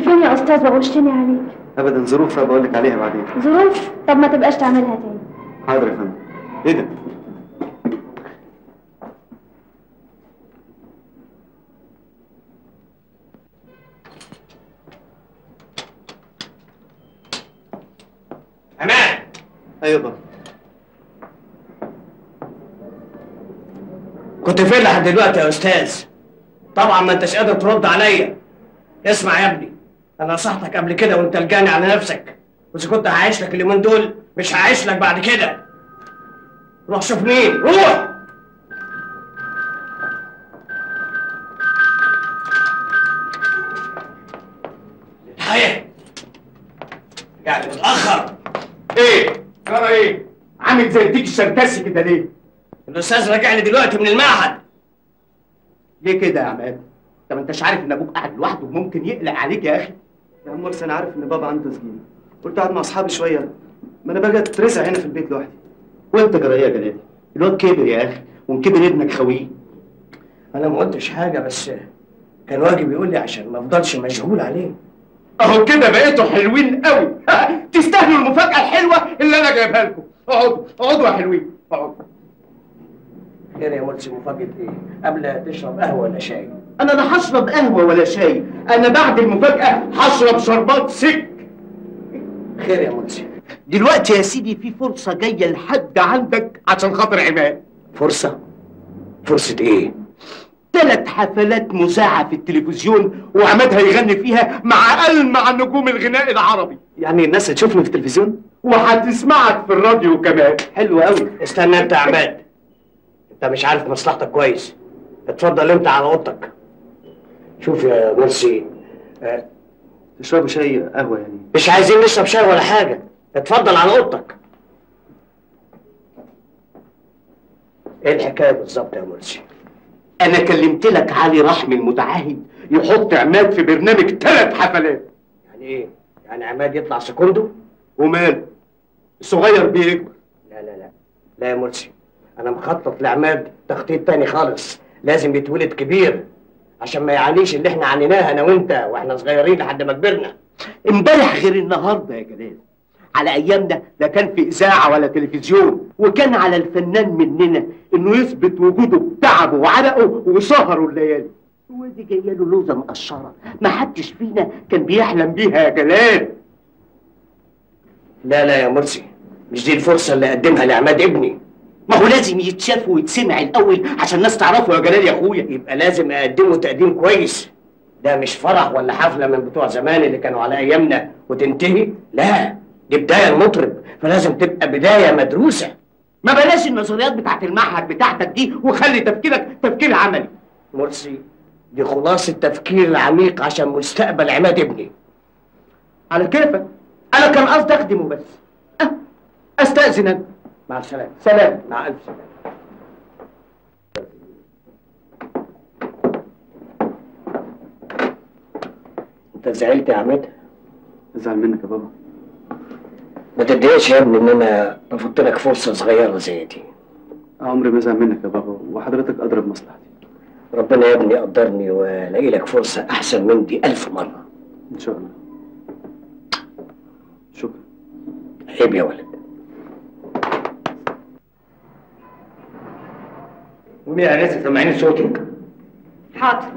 فين يا استاذ وغشتني عليك ابدا ظروف بقول لك عليها بعدين ظروف طب ما تبقاش تعملها تاني حاضر يا فندم ايه ده امان ايوه بابا كنت فين لحد دلوقتي يا استاذ طبعا ما انتش قادر ترد عليا اسمع يا ابني انا نصحتك قبل كده وانت الجاني على نفسك واذا كنت هعيش لك اليومين دول مش هعيش لك بعد كده روح شوف مين روح الحقيقة يعني متأخر ايه ترى ايه عامل زي الديك الشركسي كده ليه الأستاذ راجع لي دلوقتي من المعهد ليه كده يا عماد انت ما انتش عارف ان ابوك قاعد لوحده وممكن يقلق عليك يا اخي يا عم مرسي انا عارف ان بابا عنده تسجيل قلت اقعد مع اصحابي شويه ما انا باجي اترزع هنا في البيت لوحدي وانت جرايه يا جلال الواد كبر يا اخي وان كبر ابنك خويه أنا ما قلتش حاجة بس كان واجب يقول لي عشان ما أفضلش مشغول عليه اهو كده بقيتوا حلوين قوي ها، تستاهلوا المفاجاه الحلوه اللي انا جايبها لكم اقعدوا اقعدوا يا حلوين اقعدوا خير يا مرسي مفاجأة إيه؟ قبل تشرب قهوة ولا شاي؟ انا لا هشرب قهوه ولا شاي انا بعد المفاجاه هشرب شربات سك خير يا مرسي دلوقتي يا سيدي في فرصه جايه لحد عندك عشان خاطر عماد فرصة؟ فرصة إيه؟ ثلاث حفلات مذاعه في التلفزيون وعماد هيغني فيها مع ألمع نجوم الغناء العربي يعني الناس هتشوفني في التلفزيون وهتسمعك في الراديو كمان حلو قوي استنى أنت يا عماد أنت مش عارف مصلحتك كويس اتفضل أنت على أوضتك شوف يا مرسي آه، تشربوا شاي قهوه يعني مش عايزين نشرب شاي ولا حاجة اتفضل على أوضتك إيه الحكاية بالظبط يا مرسي؟ انا كلمت لك علي رحمي المتعهد يحط عماد في برنامج ثلاث حفلات يعني إيه؟ يعني عماد يطلع سكوندو؟ ومال الصغير بيكبر لا لا لا لا يا مرسي انا مخطط لعماد تخطيط تاني خالص لازم يتولد كبير عشان ما يعانيش اللي احنا عانيناه انا وانت واحنا صغيرين لحد ما كبرنا امبارح غير النهارده يا جلال على ايامنا لا كان في اذاعه ولا تلفزيون وكان على الفنان مننا انه يثبت وجوده بتعبه وعرقه وسهره الليالي ودي جايه له لوزه مقشره ما حدش فينا كان بيحلم بيها يا جلال لا لا يا مرسي مش دي الفرصه اللي اقدمها لعماد ابني ما هو لازم يتشاف ويتسمع الاول عشان الناس تعرفه يا جلال يا اخويا يبقى لازم اقدمه تقديم كويس ده مش فرح ولا حفله من بتوع زمان اللي كانوا على ايامنا وتنتهي لا دي بدايه المطرب فلازم تبقى بدايه مدروسه ما بلاش النظريات بتاعت المعهد بتاعتك دي وخلي تفكيرك تفكير عملي مرسي دي خلاصه تفكير العميق عشان مستقبل عماد ابني على كيفك انا كان قصدي اخدمه بس أه، استاذن أنا. مع السلامه سلام مع الف سلامه انت زعلت يا عماد ازعل منك يا بابا ما تتضايقش يا ابني ان انا بفوت لك فرصه صغيره زي دي عمري ما ازعل منك يا بابا وحضرتك ادرى بمصلحتي ربنا يا ابني يقدرني والاقي لك فرصه احسن من دي الف مره ان شاء الله شكرا عيب يا ولد قولي يا ناس سامعين صوتك حاضر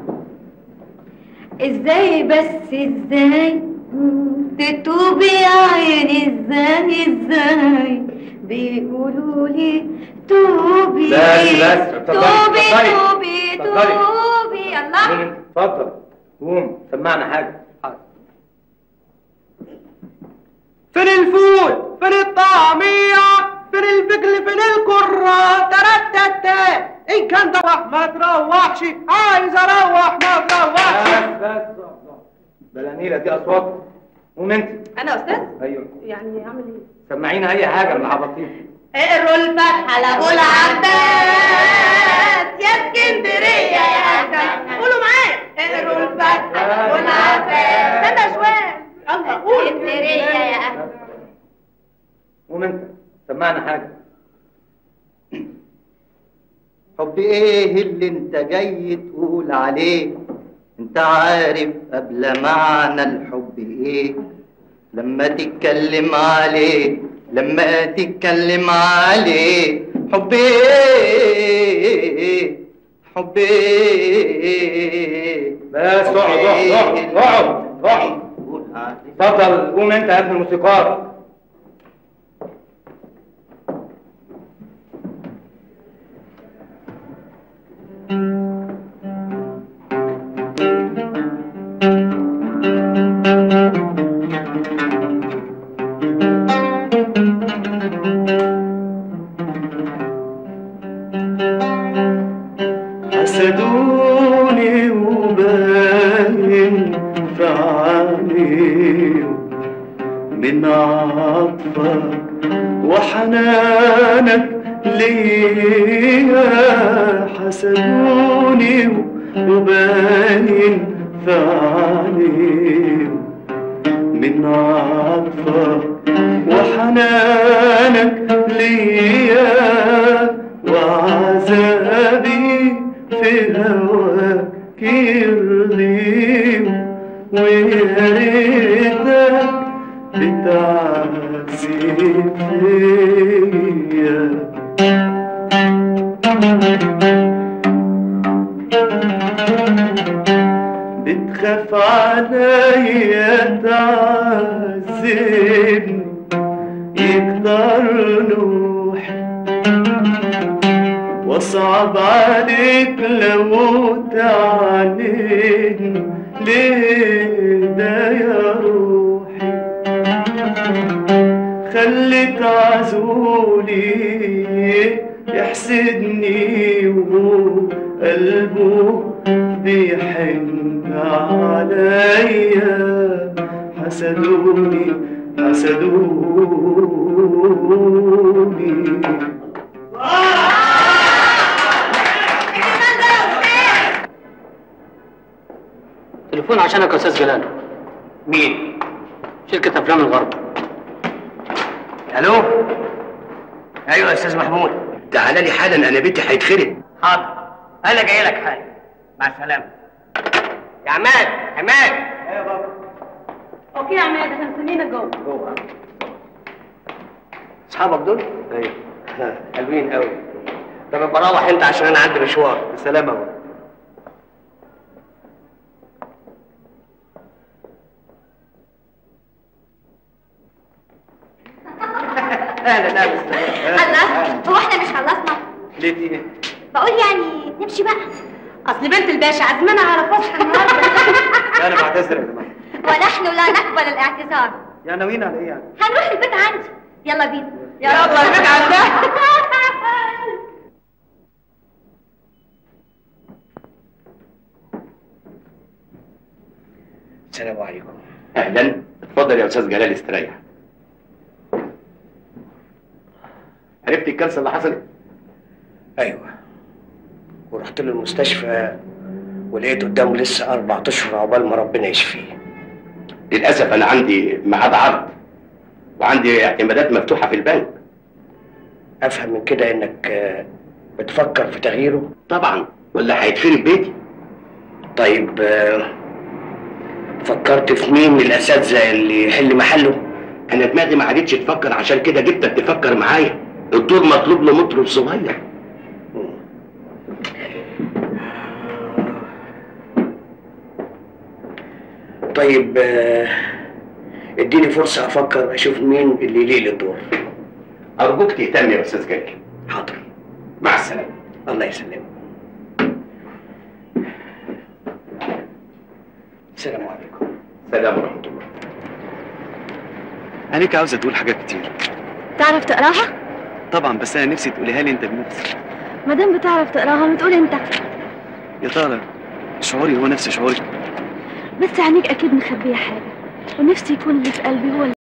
ازاي بس ازاي تتوبي يا عيني ازاي ازاي بيقولوا لي توبي بس، بس، اتفضلي، توبي اتفضلي، توبي اتفضلي. توبي يلا اتفضل قوم سمعنا حاجه فين الفول فين الطعمية فين البقل فين الكرة ترتت إن كان تروح ما تروحش عايز أروح ما تروحش بس بس بلانيلة دي اصوات قوم انت انا استاذ ايوه يعني اعمل ايه سمعينا اي حاجه من العباطيل اقروا الفاتحة لأبو العباس يا اسكندرية يا عسل قولوا معايا اقروا الفاتحة لأبو العباس استنى شوية يلا قول اسكندرية يا أهل قوم انت سمعنا حاجه حب ايه اللي انت جاي تقول عليه انت عارف قبل معنى الحب ايه لما تتكلم عليه لما تتكلم عليه حب ايه حب ايه بس اقعد اقعد اقعد اقعد اقعد اتفضل قوم انت يا ابن الموسيقار حسدوني وباين في عينيهم من عطفك وحنانك ليا حسدوني وباين في عينيهم من عطفك وحنانك ليا وعذابي في هواك يرضيهم ويا ريتك بتعذب فيا بتخاف عليا تعذبني يكتر نوحي واصعب عليك لو تعنيني ليه ده يا روحي خليت عزولي يحسدني وقلبه بيحن عليا حسدوني حسدوني تليفون عشانك يا استاذ جلال مين؟ شركة افلام الغرب الو ايوه يا استاذ محمود تعالى لي حالا انا بيتي هيتخرب حاضر انا جاي لك حالا مع السلامة يا عماد عماد ايوه بابا اوكي يا عماد احنا مستنيينك جوه جوه اصحابك دول؟ ايوه حلوين قوي طب ابقى روح انت عشان انا عندي مشوار بالسلامة بابا اهلا اهلا الله هو احنا مش خلصنا ليه في ايه؟ بقول يعني نمشي بقى اصل بنت الباشا عزمانة على فسحه النهارده انا بعتذر يا جماعة ونحن لا نقبل الاعتذار يعني ناويين على ايه يعني؟ هنروح البيت عندي يلا بينا يلا البيت عندها السلام عليكم اهلا اتفضل يا استاذ جلال استريح عرفت الكارثه اللي حصلت ايوه ورحت له المستشفى ولقيت قدامه لسه اربع اشهر عقبال ما ربنا يشفيه للاسف انا عندي ميعاد عرض وعندي اعتمادات مفتوحه في البنك افهم من كده انك آه، بتفكر في تغييره طبعا ولا هيتخرب بيتي طيب آه، فكرت في مين من الاساتذه اللي يحل محله انا دماغي ما عادتش تفكر عشان كده جبتك تفكر معايا الدور مطلوب له مطرب صغير طيب آه، اديني فرصه افكر اشوف مين اللي يليق للدور ارجوك تهتم يا استاذ جلال حاضر مع السلامه الله يسلمك السلام عليكم سلام ورحمه الله عينيك عاوزة تقول حاجات كتير تعرف تقراها؟ طبعا بس انا نفسي تقوليها لي انت بنفسك ما دام بتعرف تقراها ما تقول انت يا ترى شعوري هو نفس شعورك بس عينيك اكيد مخبيه حاجه ونفسي يكون اللي في قلبي هو اللي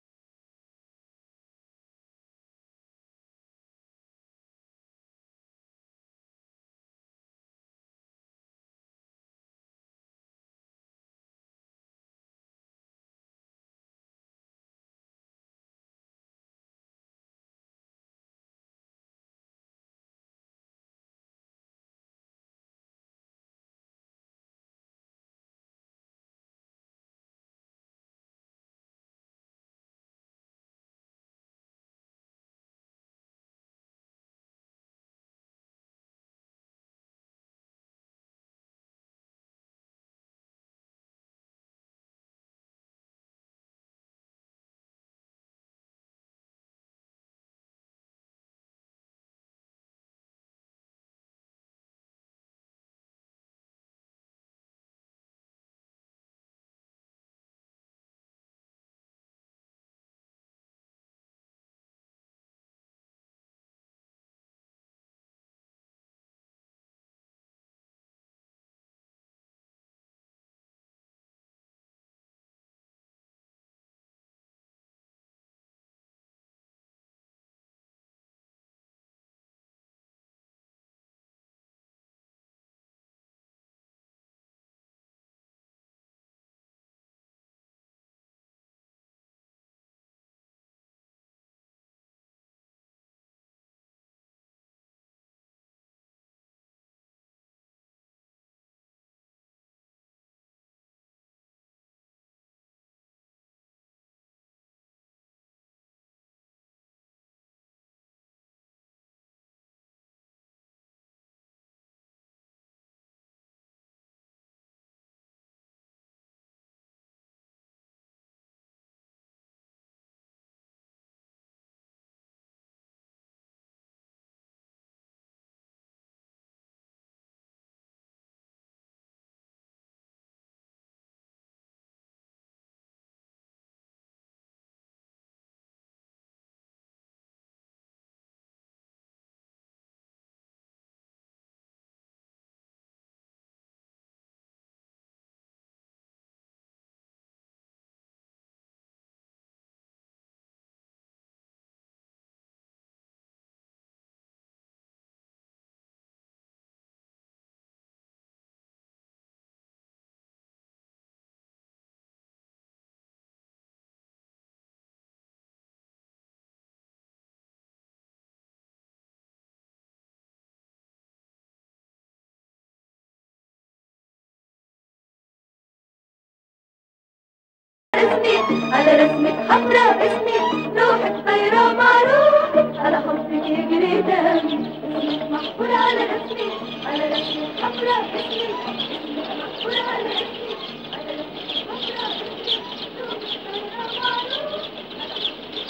رسمي على رسمة حمرا اسمي روحك طايرة مع روحي على حبك يجري دمي اسمك محفور على رسمي على رسمة حمرا اسمي اسمك محفور على رسمي على رسمة حمرا اسمي روحك طايرة مع روحي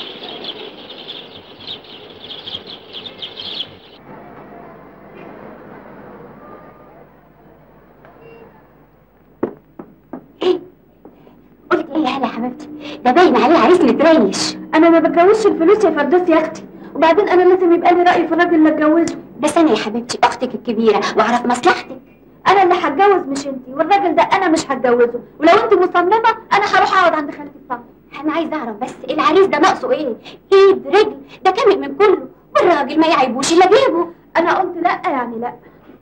قلت ايه يا هلا يا حبيبتي ده باين عليه عريس متريش انا ما بتجوزش الفلوس يا فردوس يا اختي وبعدين انا لازم يبقى لي راي في الراجل اللي اتجوزه بس انا يا حبيبتي اختك الكبيره واعرف مصلحتك انا اللي هتجوز مش انتي والراجل ده انا مش هتجوزه ولو انت مصممه انا هروح اقعد عند خالتي في طنطا انا عايزه اعرف بس العريس ده ناقصه ايه ايد رجل ده كامل من كله والراجل ما يعيبوش الا جيبه انا قلت لا يعني لا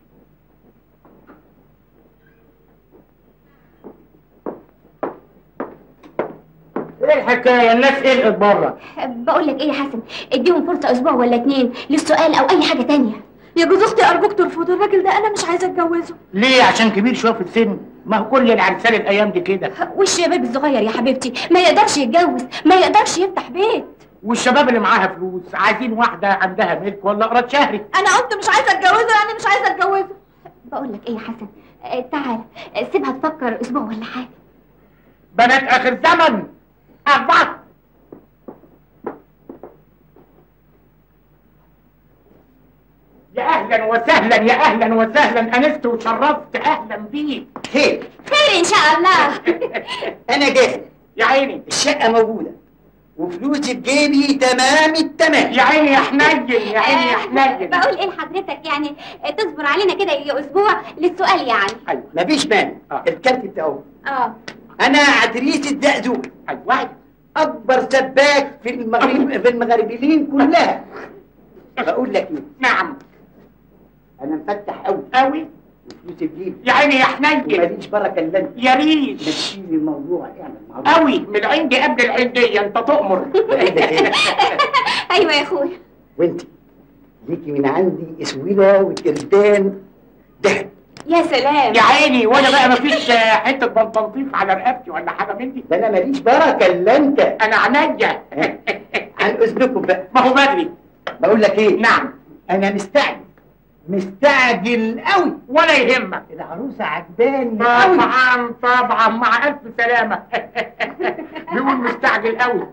ايه الحكايه الناس قلقت بره بقول لك ايه يا حسن اديهم فرصه اسبوع ولا اتنين للسؤال او اي حاجه تانية يا جوز اختي ارجوك ترفض الراجل ده انا مش عايزه اتجوزه ليه عشان كبير شويه في السن ما هو كل العرسان الايام دي كده والشباب الصغير يا حبيبتي ما يقدرش يتجوز ما يقدرش يفتح بيت والشباب اللي معاها فلوس عايزين واحده عندها ملك ولا قرض شهري انا قلت مش عايزه اتجوزه يعني مش عايزه اتجوزه بقول لك ايه يا حسن آه، تعال آه، سيبها تفكر اسبوع ولا حاجه بنات اخر زمن اربعه يا اهلا وسهلا يا اهلا وسهلا انست وشرفت اهلا بيك خير خير ان شاء الله انا جاهز يا عيني الشقه موجوده وفلوسي بجيبي تمام التمام يا عيني يا حنين يا عيني يا حنين بقول ايه لحضرتك يعني آه، تصبر علينا كده يجي اسبوع للسؤال يعني ايوه مفيش مانع الكارت بتاعه اه انا عتريس الدقدوق ايوه اكبر سباك في المغرب في المغربيين كلها بقول لك ايه نعم انا مفتح قوي قوي وفلوسي بجيبي يا عيني يا حنين وماليش بركه الا انت يا ريت مشيني الموضوع اعمل معروف قوي من عندي قبل العنديه انت تؤمر ايوه يا اخويا وانت ليكي من عندي اسويله وكردان دهب يا سلام يا عيني وانا بقى مفيش آه، حته بنطنطيف على رقبتي ولا حاجه من دي ده انا ماليش بركه الا انت انا عينيا عن اذنكم بقى ما هو بدري بقول لك ايه نعم انا مستعجل مستعجل قوي ولا يهمك العروسه عجباني قوي طبعا طبعا مع الف سلامه بيقول مستعجل قوي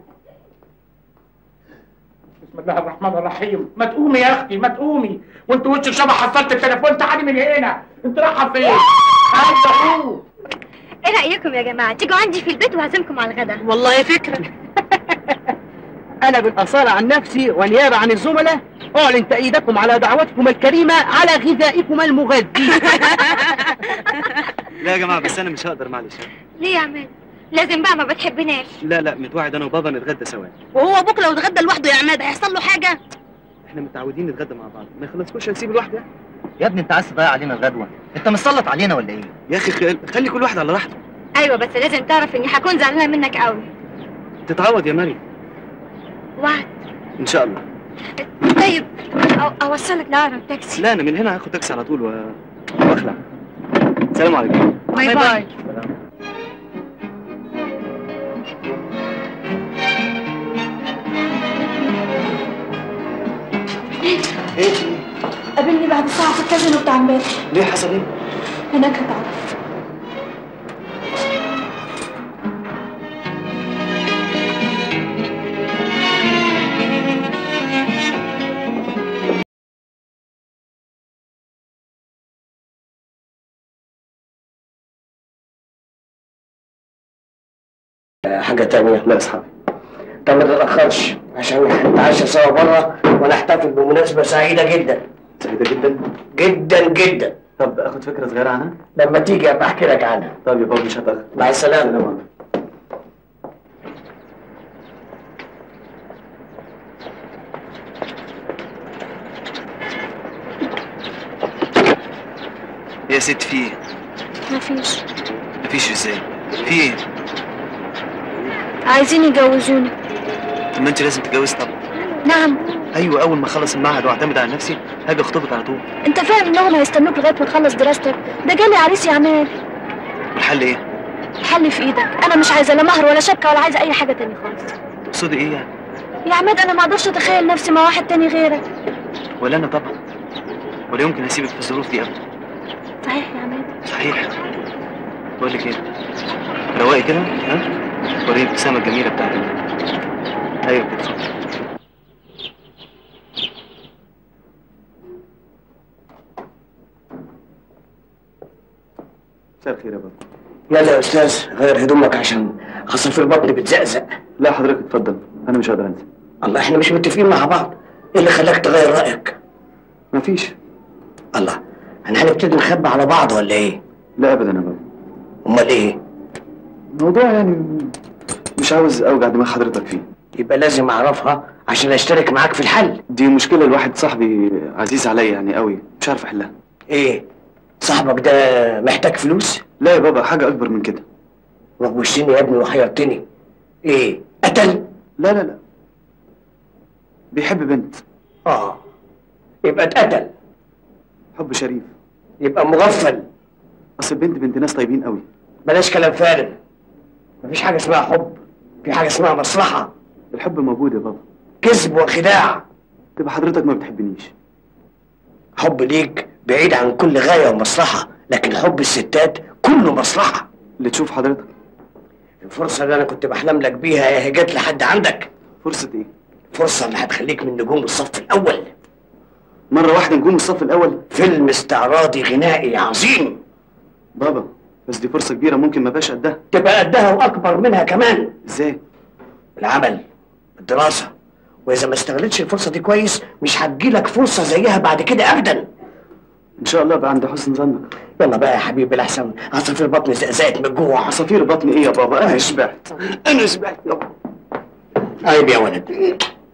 بسم الله الرحمن الرحيم ما تقومي يا اختي ما تقومي وانت وشك شبه حصلت التليفون تعالي من هنا انت رايحه فين؟ عايزه اخوك ايه رايكم يا جماعه تيجوا عندي في البيت وهعزمكم على الغدا والله فكرة أنا بالأصالة عن نفسي ونيابة عن الزملاء أعلن تأييدكم على دعوتكم الكريمة على غذائكم المغذي لا يا جماعه بس انا مش هقدر معلش ليه يا عماد لازم بقى ما بتحبناش لا لا متوعد انا وبابا نتغدى سوا وهو ابوك لو اتغدى لوحده يا عماد هيحصل له حاجه احنا متعودين نتغدى مع بعض ما يخلصكوش هنسيب لوحده يا ابني انت عايز تضيع علينا الغدوه انت مسلط علينا ولا ايه يا اخي خل- خلي كل واحد على راحته ايوه بس لازم تعرف اني هكون زعلانه منك قوي تتعود يا مريم وعد ان شاء الله طيب أو اوصلك لاقرب تاكسي لا انا من هنا هاخد تاكسي على طول و... واخلع السلام عليكم باي باي ايه قابلني بعد ساعه في الكازينو بتاع امبارح ليه حصل ايه هناك هتعرف حاجة تانية لا اصحابي طب ما تتأخرش عشان نتعشى سوا بره ونحتفل بمناسبة سعيدة جدا سعيدة جدا جدا جدا طب اخد فكرة صغيرة عنها لما تيجي ابقى احكي لك عنها طب يا بابا مش هتأخر مع السلامة يا ست في ايه مفيش مفيش ازاي في ايه عايزين يجوزوني طب ما انت لازم تتجوزي طبعا نعم ايوه اول ما اخلص المعهد واعتمد على نفسي هاجي اخطبك على طول انت فاهم انهم هيستنوك لغايه ما تخلص دراستك ده جالي عريس يا عماد والحل ايه الحل في ايدك انا مش عايزه لا مهر ولا شبكه ولا عايزه اي حاجه تاني خالص تقصدي ايه يعني يا عماد انا ما اقدرش اتخيل نفسي مع واحد تاني غيرك ولا انا طبعا ولا يمكن اسيبك في الظروف دي ابدا صحيح يا عماد صحيح بقول لك ايه رواقي كده ها وريني الابتسامه الجميله بتاعتك ايوه كده اتفضل. مساء الخير يا بابا يلا يا استاذ غير هدومك عشان عصافير بطني بتزقزق لا حضرتك اتفضل انا مش هقدر انزل الله احنا مش متفقين مع بعض ايه اللي خلاك تغير رايك مفيش الله احنا هنبتدي نخبي على بعض ولا ايه لا ابدا يا بابا امال ايه الموضوع يعني مش عاوز اوجع دماغ حضرتك فيه يبقى لازم اعرفها عشان اشترك معاك في الحل دي مشكله الواحد صاحبي عزيز عليا يعني قوي مش عارف احلها ايه صاحبك ده محتاج فلوس لا يا بابا حاجه اكبر من كده وغشتني يا ابني وحيرتني ايه قتل لا لا لا بيحب بنت اه يبقى اتقتل حب شريف يبقى مغفل اصل البنت بنت ناس طيبين قوي بلاش كلام فارغ مفيش حاجه اسمها حب في حاجه اسمها مصلحه الحب موجود يا بابا كذب وخداع تبقى حضرتك ما بتحبنيش حب ليك بعيد عن كل غايه ومصلحه لكن حب الستات كله مصلحه اللي تشوف حضرتك الفرصه اللي انا كنت بحلم لك بيها هي جت لحد عندك فرصه ايه فرصه اللي هتخليك من نجوم الصف الاول مره واحده نجوم الصف الاول فيلم استعراضي غنائي عظيم بابا بس دي فرصه كبيره ممكن ما بقاش قدها تبقى قدها واكبر منها كمان ازاي العمل الدراسه واذا ما استغلتش الفرصه دي كويس مش هتجيلك فرصه زيها بعد كده ابدا ان شاء الله بقى عند حسن ظنك يلا بقى يا حبيبي الاحسن عصافير بطني زقزقت من الجوع عصافير بطني ايه يا بابا انا شبعت انا شبعت يابا طيب يا ولد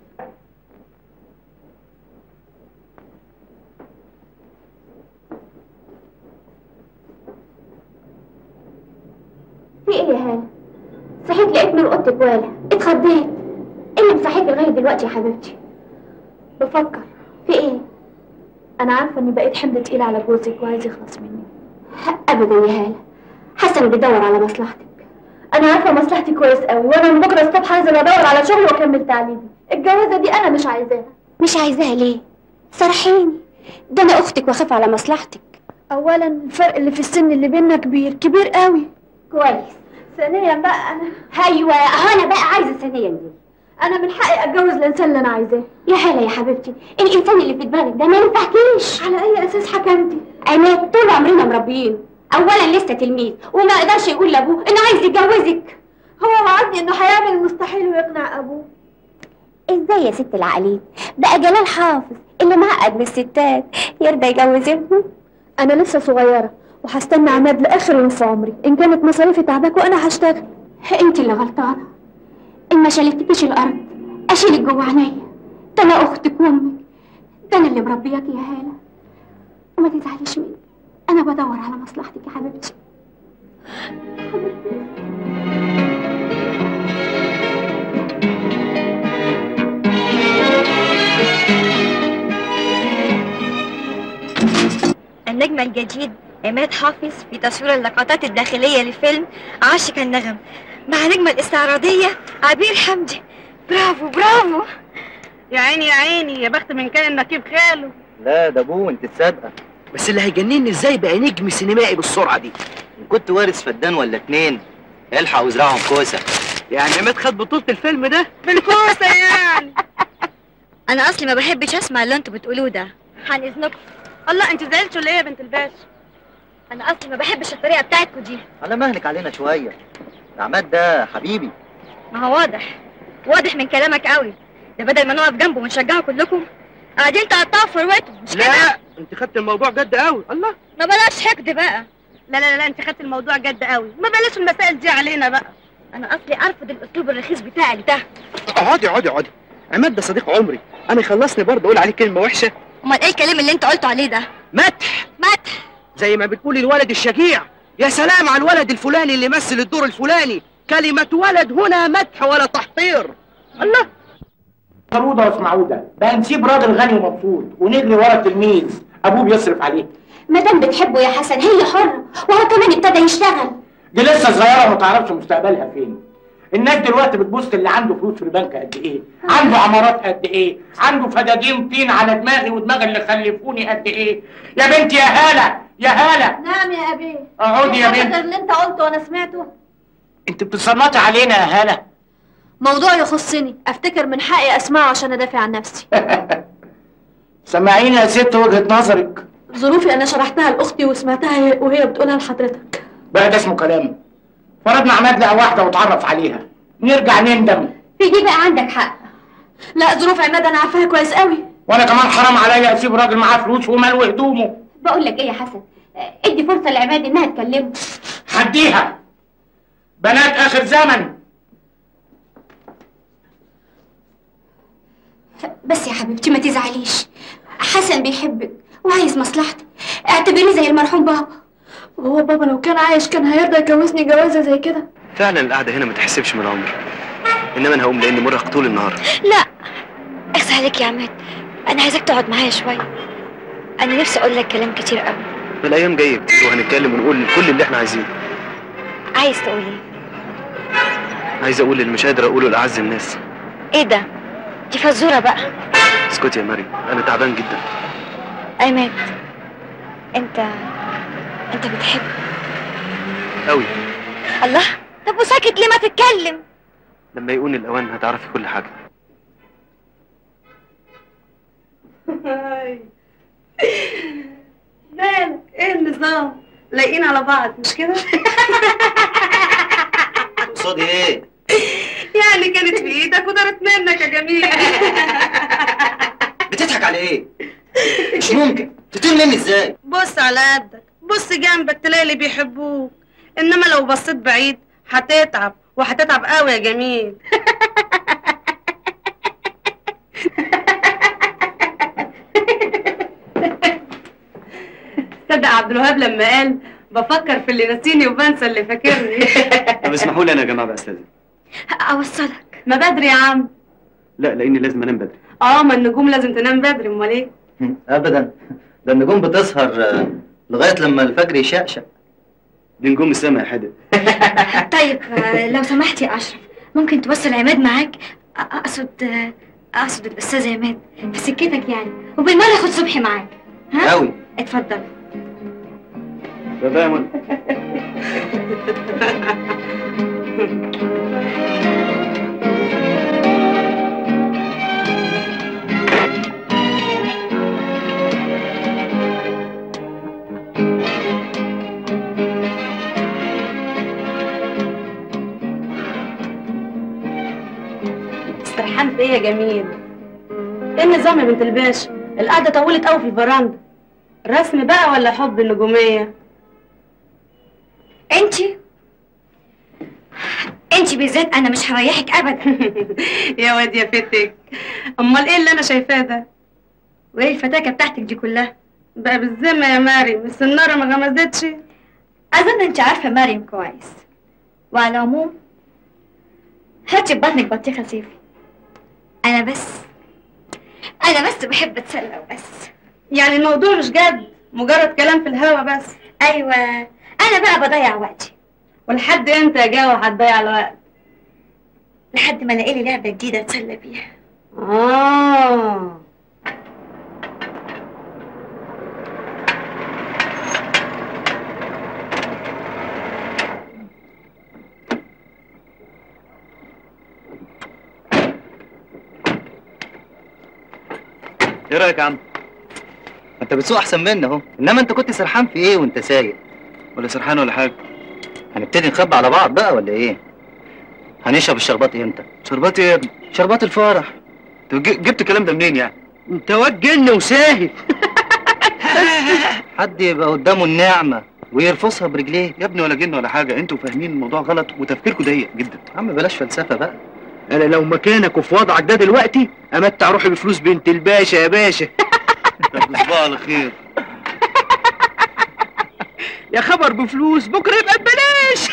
في ايه يا هاله صحيت لقيت نور اوضتك والع اتخضيت ايه اللي مصحيك لغايه دلوقتي يا حبيبتي بفكر في ايه انا عارفه اني بقيت حمل تقيل على جوزك وعايز يخلص مني ابدا يا هاله حسن بيدور على مصلحتك انا عارفه مصلحتي كويس قوي وانا من بكره الصبح هنزل ادور على شغل واكمل تعليمي الجوازه دي انا مش عايزاها مش عايزاها ليه صرحيني ده انا اختك واخاف على مصلحتك اولا الفرق اللي في السن اللي بيننا كبير كبير قوي كويس ثانيا بقى انا ايوه اهو انا بقى عايزه ثانيا دي انا من حقي اتجوز الانسان اللي انا عايزاه يا هلا يا حبيبتي الانسان اللي في دماغك ده ما ينفعكيش على اي اساس حكمتي عماد طول عمرنا مربيين اولا لسه تلميذ وما يقدرش يقول لابوه انه عايز يتجوزك هو وعدني انه هيعمل المستحيل ويقنع ابوه ازاي يا ست العقلين بقى جلال حافظ اللي معقد من الستات يرضى يجوز ابنه انا لسه صغيره وهستنى عماد لاخر يوم في عمري ان كانت مصاريفي تعباك وانا هشتغل انت اللي غلطانه ان ما شالتكيش الارض اشيلك جوه عينيا ده انا اختك وامك ده انا اللي مربياك يا هاله وما تزعليش مني انا بدور على مصلحتك يا حبيبتي النجم الجديد عماد حافظ في تصوير اللقطات الداخلية لفيلم عاشق النغم مع نجمة الاستعراضية عبير حمدي برافو برافو يا عيني يا عيني يا بخت من كان نكيب خاله لا ده ابوه انت تصدق بس اللي هيجنني ازاي بقى نجم سينمائي بالسرعه دي ان كنت وارث فدان ولا اتنين الحق وزرعهم كوسه يعني عماد خد بطوله الفيلم ده بالكوسه يعني انا اصلي ما بحبش اسمع اللي انتوا بتقولوه ده عن اذنكم الله انت زعلتوا ليه يا بنت الباشا انا اصلي ما بحبش الطريقه بتاعتكم دي على مهلك علينا شويه عماد ده حبيبي ما هو واضح واضح من كلامك قوي ده بدل ما نقف جنبه ونشجعه كلكم قاعدين تقطعوا في روته مش كده؟ لا انت خدت الموضوع جد قوي الله ما بلاش حقد بقى لا لا لا انت خدت الموضوع جد قوي ما بلاش المسائل دي علينا بقى انا اصلي ارفض الاسلوب الرخيص بتاعك ده اقعدي اقعدي اقعدي عماد ده صديق عمري انا يخلصني برضه اقول عليه كلمه وحشه امال ايه الكلام اللي انت قلته عليه ده مدح مدح زي ما بتقولي الولد الشجيع يا سلام على الولد الفلاني اللي مثل الدور الفلاني كلمة ولد هنا مدح ولا تحقير الله معودة واسمعودة بقى نسيب راجل غني ومبسوط ونجري ورا التلميذ ابوه بيصرف عليه ما دام بتحبه يا حسن هي حرة وهو كمان ابتدى يشتغل دي لسه صغيره وما تعرفش مستقبلها فين الناس دلوقتي بتبص اللي عنده فلوس في البنك قد ايه عنده عمارات قد ايه عنده فدادين طين على دماغي ودماغ اللي خلفوني قد ايه يا بنتي يا هاله يا هاله نعم يا ابي اقعدي يا بنت. غير اللي انت قلته وانا سمعته انت بتصنطي علينا يا هاله موضوع يخصني افتكر من حقي اسمعه عشان ادافع عن نفسي سمعيني يا ست وجهه نظرك ظروفي انا شرحتها لاختي وسمعتها هي- وهي بتقولها لحضرتك بقى ده اسمه كلام فرضنا عماد لقى واحده واتعرف عليها نرجع نندم في دي بقى عندك حق لا ظروف عماد انا عارفاها كويس قوي وانا كمان حرام عليا اسيب راجل معاه فلوس ومال وهدومه بقول لك ايه يا حسن ادي فرصه لعماد انها تكلمه هديها بنات اخر زمن بس يا حبيبتي ما تزعليش حسن بيحبك وعايز مصلحتك اعتبريه زي المرحوم بابا وهو بابا لو كان عايش كان هيرضى يجوزني جوازه زي كده فعلا القعده هنا ما تحسبش من عمر انما انا هقوم لاني مرهق طول النهار لا اخس عليك يا عماد انا عايزاك تقعد معايا شويه انا نفسي اقول لك كلام كتير قوي الايام جايه كتير وهنتكلم ونقول كل اللي احنا عايزينه عايز تقول ايه عايز اقول اللي مش قادر اقوله لاعز الناس ايه ده دي فزوره بقى اسكتي يا مريم انا تعبان جدا عماد انت انت بتحب قوي الله طب وساكت ليه ما تتكلم لما يكون الاوان هتعرفي كل حاجه مالك ايه النظام لايقين على بعض مش كده قصادي ايه؟ يعني كانت في ايدك ودارت منك يا جميل بتضحك على ايه؟ مش ممكن تطير مني ازاي؟ بص على قدك بص جنبك تلاقي اللي بيحبوك انما لو بصيت بعيد هتتعب وهتتعب قوي يا جميل تصدق عبد الوهاب لما قال بفكر في اللي ناسيني وبنسى اللي فاكرني طب اسمحوا لي انا يا جماعه بقى استاذن اوصلك ما بدري يا عم لا لاني لازم انام بدري اه ما النجوم لازم تنام بدري امال ايه ابدا ده النجوم بتسهر آه، لغايه لما الفجر يشقشق دي نجوم السما يا حدد طيب آه، لو سمحت يا اشرف ممكن توصل عماد معاك أ- اقصد آه، اقصد الاستاذ عماد في سكتك يعني وبالمره اخد صبحي معاك ها قوي اتفضل بابا يا منى استرحمت ايه يا جميل ايه النظام يا بنت الباشا القعده طولت قوي في الفرندا رسم بقى ولا حب النجوميه انتي انتي بالذات انا مش هريحك ابدا يا واد يا فتك امال ايه اللي انا شايفاه ده وايه الفتاكه بتاعتك دي كلها بقى بالذمه يا مريم السناره ما غمزتش اظن انت عارفه مريم كويس وعلى العموم هاتي ببطنك بطيخه صيفي انا بس انا بس بحب اتسلى وبس يعني الموضوع مش جد مجرد كلام في الهوا بس ايوه انا بقى بضيع وقتي ولحد امتى يا جاوة هتضيع الوقت لحد ما الاقي لي لعبه جديده اتسلى بيها اه ايه رايك يا عم؟ انت بتسوق احسن مني اهو انما انت كنت سرحان في ايه وانت سايق ولا سرحان ولا حاجه هنبتدي نخبي على بعض بقى ولا ايه هنشرب الشربات امتى شربات ايه يا ابني شربات الفرح انت ج- جبت الكلام ده منين يعني انت واد جن وساهل حد يبقى قدامه النعمه ويرفصها برجليه يا ابني ولا جن ولا حاجه انتوا فاهمين الموضوع غلط وتفكيركم ضيق جدا يا عم بلاش فلسفه بقى انا لو مكانك وفي وضعك ده دلوقتي امتع روحي بفلوس بنت الباشا يا باشا طب تصبحوا على خير يا خبر بفلوس بكره يبقى ببلاش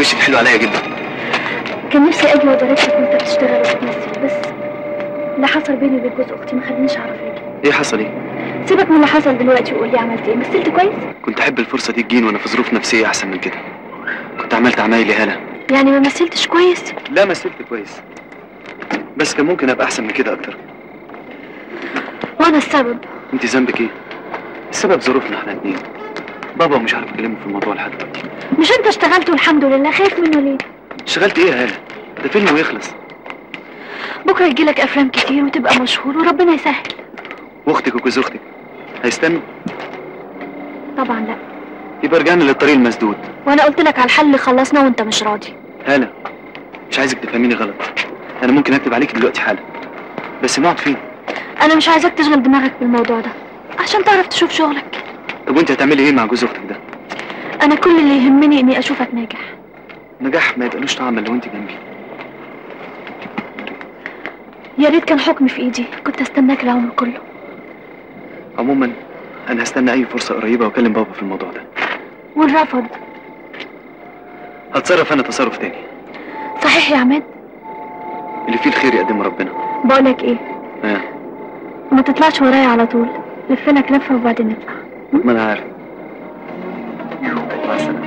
وشك حلو عليا جدا كان نفسي اجي وابارك لك وانت بتشتغل وبتمثل بس اللي حصل بيني وبين جوز اختي ما خلانيش اعرف اجي ايه حصل ايه سيبك من اللي حصل دلوقتي وقول لي عملت ايه مثلت كويس كنت احب الفرصه دي تجيني وانا في ظروف نفسيه احسن من كده كنت عملت عمايلي هلا يعني ما مثلتش كويس لا مثلت كويس بس كان ممكن ابقى احسن من كده اكتر وانا السبب انت ذنبك ايه السبب ظروفنا احنا اتنين بابا مش عارف اكلمه في الموضوع لحد دلوقتي مش انت اشتغلت والحمد لله خايف منه ليه اشتغلت ايه يا هلا ده فيلم ويخلص بكره يجيلك افلام كتير وتبقى مشهور وربنا يسهل واختك وجوز اختك هيستنوا طبعا لا يبقى رجعنا للطريق المسدود وانا قلت لك على الحل اللي خلصنا وانت مش راضي هلا مش عايزك تفهميني غلط انا ممكن اكتب عليك دلوقتي حالا بس نقعد فين انا مش عايزاك تشغل دماغك بالموضوع ده عشان تعرف تشوف شغلك طب وانت هتعملي ايه مع جوز اختك ده انا كل اللي يهمني اني اشوفك ناجح نجاح ما يبقالوش طعم الا وانت جنبي يا ريت كان حكمي في ايدي كنت استناك العمر كله عموما انا هستنى اي فرصه قريبه واكلم بابا في الموضوع ده والرفض هتصرف انا تصرف تاني صحيح يا عماد اللي فيه الخير يقدمه ربنا بقولك ايه ها ما تطلعش ورايا على طول لفلك لفه وبعدين نطلع ما انا عارف مع السلامه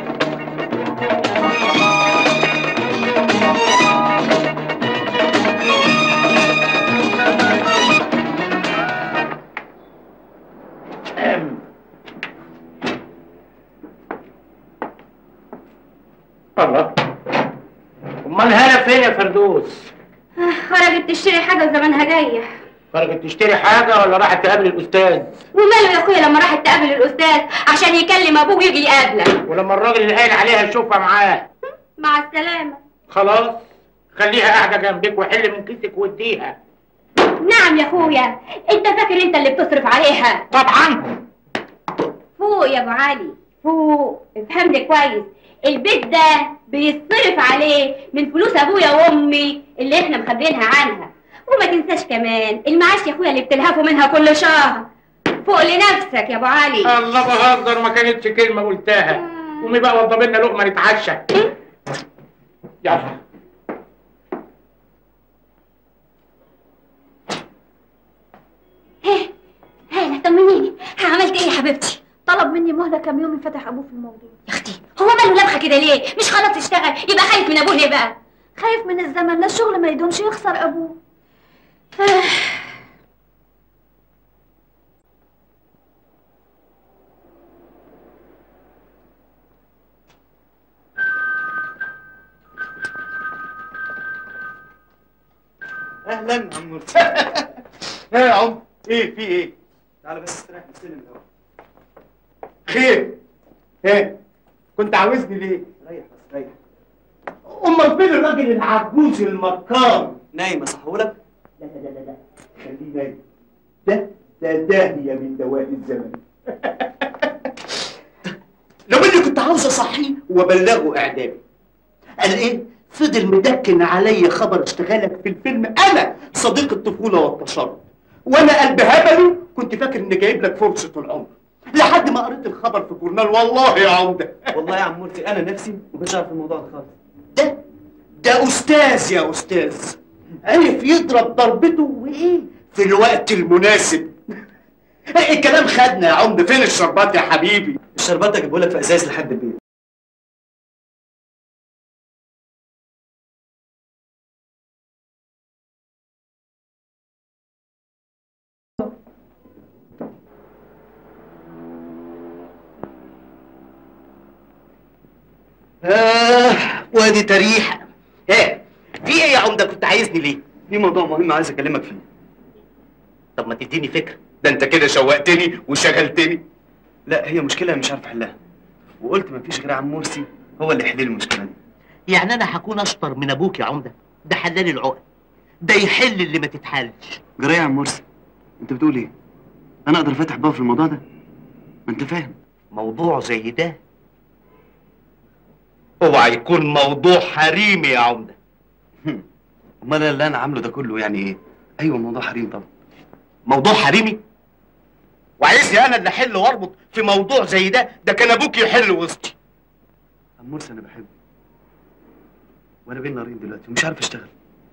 الله امال هلا فين يا فردوس خرجت تشتري حاجة وزمانها جاية خرجت تشتري حاجه ولا راحت تقابل الاستاذ وماله يا اخويا لما راحت تقابل الاستاذ عشان يكلم ابوه ويجي يقابلك ولما الراجل اللي قايل عليها يشوفها معاه مع السلامة خلاص خليها قاعده جنبك وحل من كيسك واديها نعم يا اخويا انت فاكر انت اللي بتصرف عليها طبعا فوق يا ابو علي فوق افهمني كويس البيت ده بيتصرف عليه من فلوس ابويا وامي اللي احنا مخبيينها عنها وما تنساش كمان المعاش يا اخويا اللي بتلهفوا منها كل شهر فوق لنفسك يا ابو علي الله بهزر ما كانتش كلمه قلتها قومي بقى وضب لنا لقمه نتعشى يلا هلا طمنيني عملت ايه يا حبيبتي طلب مني مهله كام يوم يفتح ابوه في الموضوع يا اختي هو ماله لبخه كده ليه مش خلاص اشتغل يبقى خايف من ابوه ليه بقى خايف من الزمن لا الشغل ما يدومش يخسر ابوه اهلا عم مرسي ايه يا عم ايه في ايه تعالى بس استريح نستلم الاول خير ايه كنت عاوزني ليه ريح بس ريح امال فين الراجل العجوز المكار نايم اصحولك لا لا لا لا خليه نايم ده ده داهية من دواء الزمن لو اني كنت عاوز اصحيه وابلغه اعدامي انا ايه فضل مدكن عليا خبر اشتغالك في الفيلم انا صديق الطفوله والتشرد وانا قلب هبلي كنت فاكر اني جايب لك فرصه العمر لحد ما قريت الخبر في الجورنال والله يا عمده والله يا عم مرسي انا نفسي ما كنتش اعرف الموضوع ده خالص ده استاذ يا استاذ عرف يضرب ضربته وايه في الوقت المناسب الكلام خدنا يا عمده فين الشربات يا حبيبي الشربات ده جايبه لك في ازاز لحد البيت آه وادي تريحة ايه في ايه يا عمدة كنت عايزني ليه؟ في موضوع مهم عايز اكلمك فيه طب ما تديني فكرة ده انت كده شوقتني وشغلتني لا هي مشكله مش عارف احلها وقلت مفيش غير عم مرسي هو اللي يحل لي المشكله دي يعني انا هكون اشطر من ابوك يا عمده ده حلال العقد ده يحل اللي ما تتحلش جرايه يا عم مرسي انت بتقول ايه انا اقدر افتح باب في الموضوع ده ما انت فاهم موضوع زي ده اوعى يكون موضوع حريمي يا عمده امال اللي انا عامله ده كله يعني ايه ايوه موضوع حريم طبعا موضوع حريمي وعايزني انا اللي احل واربط في موضوع زي ده ده كان ابوك يحل وسطي عم مرسي انا بحبك وانا بين نارين دلوقتي ومش عارف اشتغل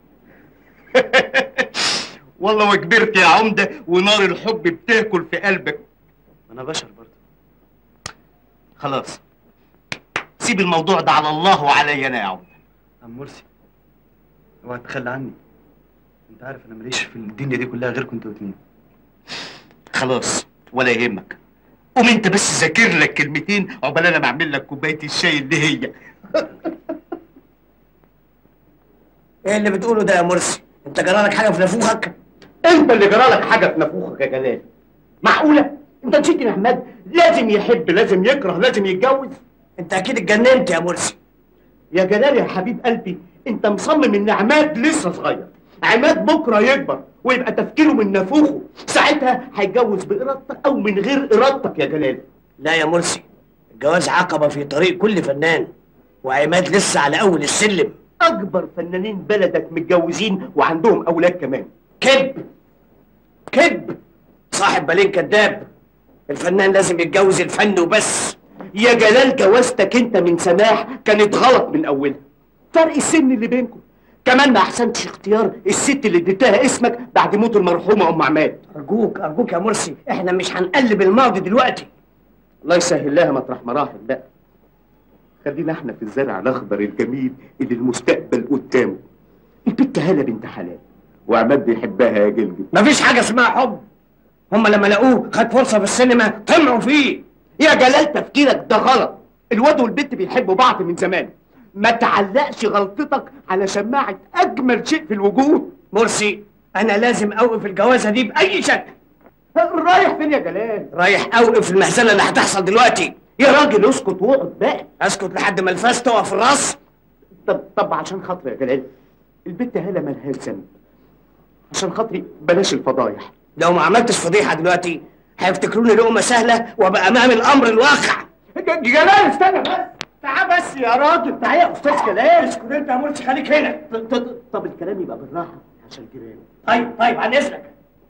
والله وكبرت يا عمده ونار الحب بتاكل في قلبك انا بشر برضه خلاص سيب الموضوع ده على الله وعلي انا يا عمده عم مرسي اوعى تتخلى عني انت عارف انا ماليش في الدنيا دي كلها غيركم انتوا اتنين خلاص ولا يهمك قوم انت بس ذاكر لك كلمتين عقبال انا بعمل لك كوبايه الشاي اللي هي ايه اللي بتقوله ده يا مرسي انت جرالك حاجه في نافوخك انت اللي جرالك حاجه في نافوخك يا جلال معقوله انت نسيت ان احمد لازم يحب لازم يكره لازم يتجوز انت اكيد اتجننت يا مرسي يا جلال يا حبيب قلبي انت مصمم ان عماد لسه صغير عماد بكره يكبر ويبقى تفكيره من نافوخه ساعتها هيتجوز بارادتك او من غير ارادتك يا جلال لا يا مرسي الجواز عقبه في طريق كل فنان وعماد لسه على اول السلم اكبر فنانين بلدك متجوزين وعندهم اولاد كمان كذب كذب صاحب بالين كذاب الفنان لازم يتجوز الفن وبس يا جلال جوازتك انت من سماح كانت غلط من اولها فرق السن اللي بينكم كمان ما احسنتش اختيار الست اللي اديتها اسمك بعد موت المرحومه ام عماد ارجوك ارجوك يا مرسي احنا مش هنقلب الماضي دلوقتي الله يسهل لها مطرح مراحل بقى خلينا احنا في الزرع الاخضر الجميل اللي المستقبل قدامه البت هاله بنت حلال وعماد بيحبها يا جلجل مفيش حاجه اسمها حب هم لما لقوه خد فرصه في السينما طمعوا فيه يا جلال تفكيرك ده غلط الواد والبنت بيحبوا بعض من زمان ما تعلقش غلطتك على شماعة أجمل شيء في الوجود مرسي أنا لازم أوقف الجوازة دي بأي شكل رايح فين يا جلال؟ رايح أوقف المهزلة اللي هتحصل دلوقتي يا راجل اسكت واقعد بقى أسكت لحد ما الفاس تقع في الراس طب طب عشان خاطري يا جلال البنت هالة مالهاش ذنب عشان خاطري بلاش الفضايح لو ما عملتش فضيحة دلوقتي هيفتكروني لقمة سهلة وابقى أمام الأمر الواقع جلال استنى بس تعال بس يا راجل تعال يا استاذ جلال اسكت انت يا مرسي خليك هنا طب الكلام يبقى بالراحه عشان الجيران طيب طيب عن اذنك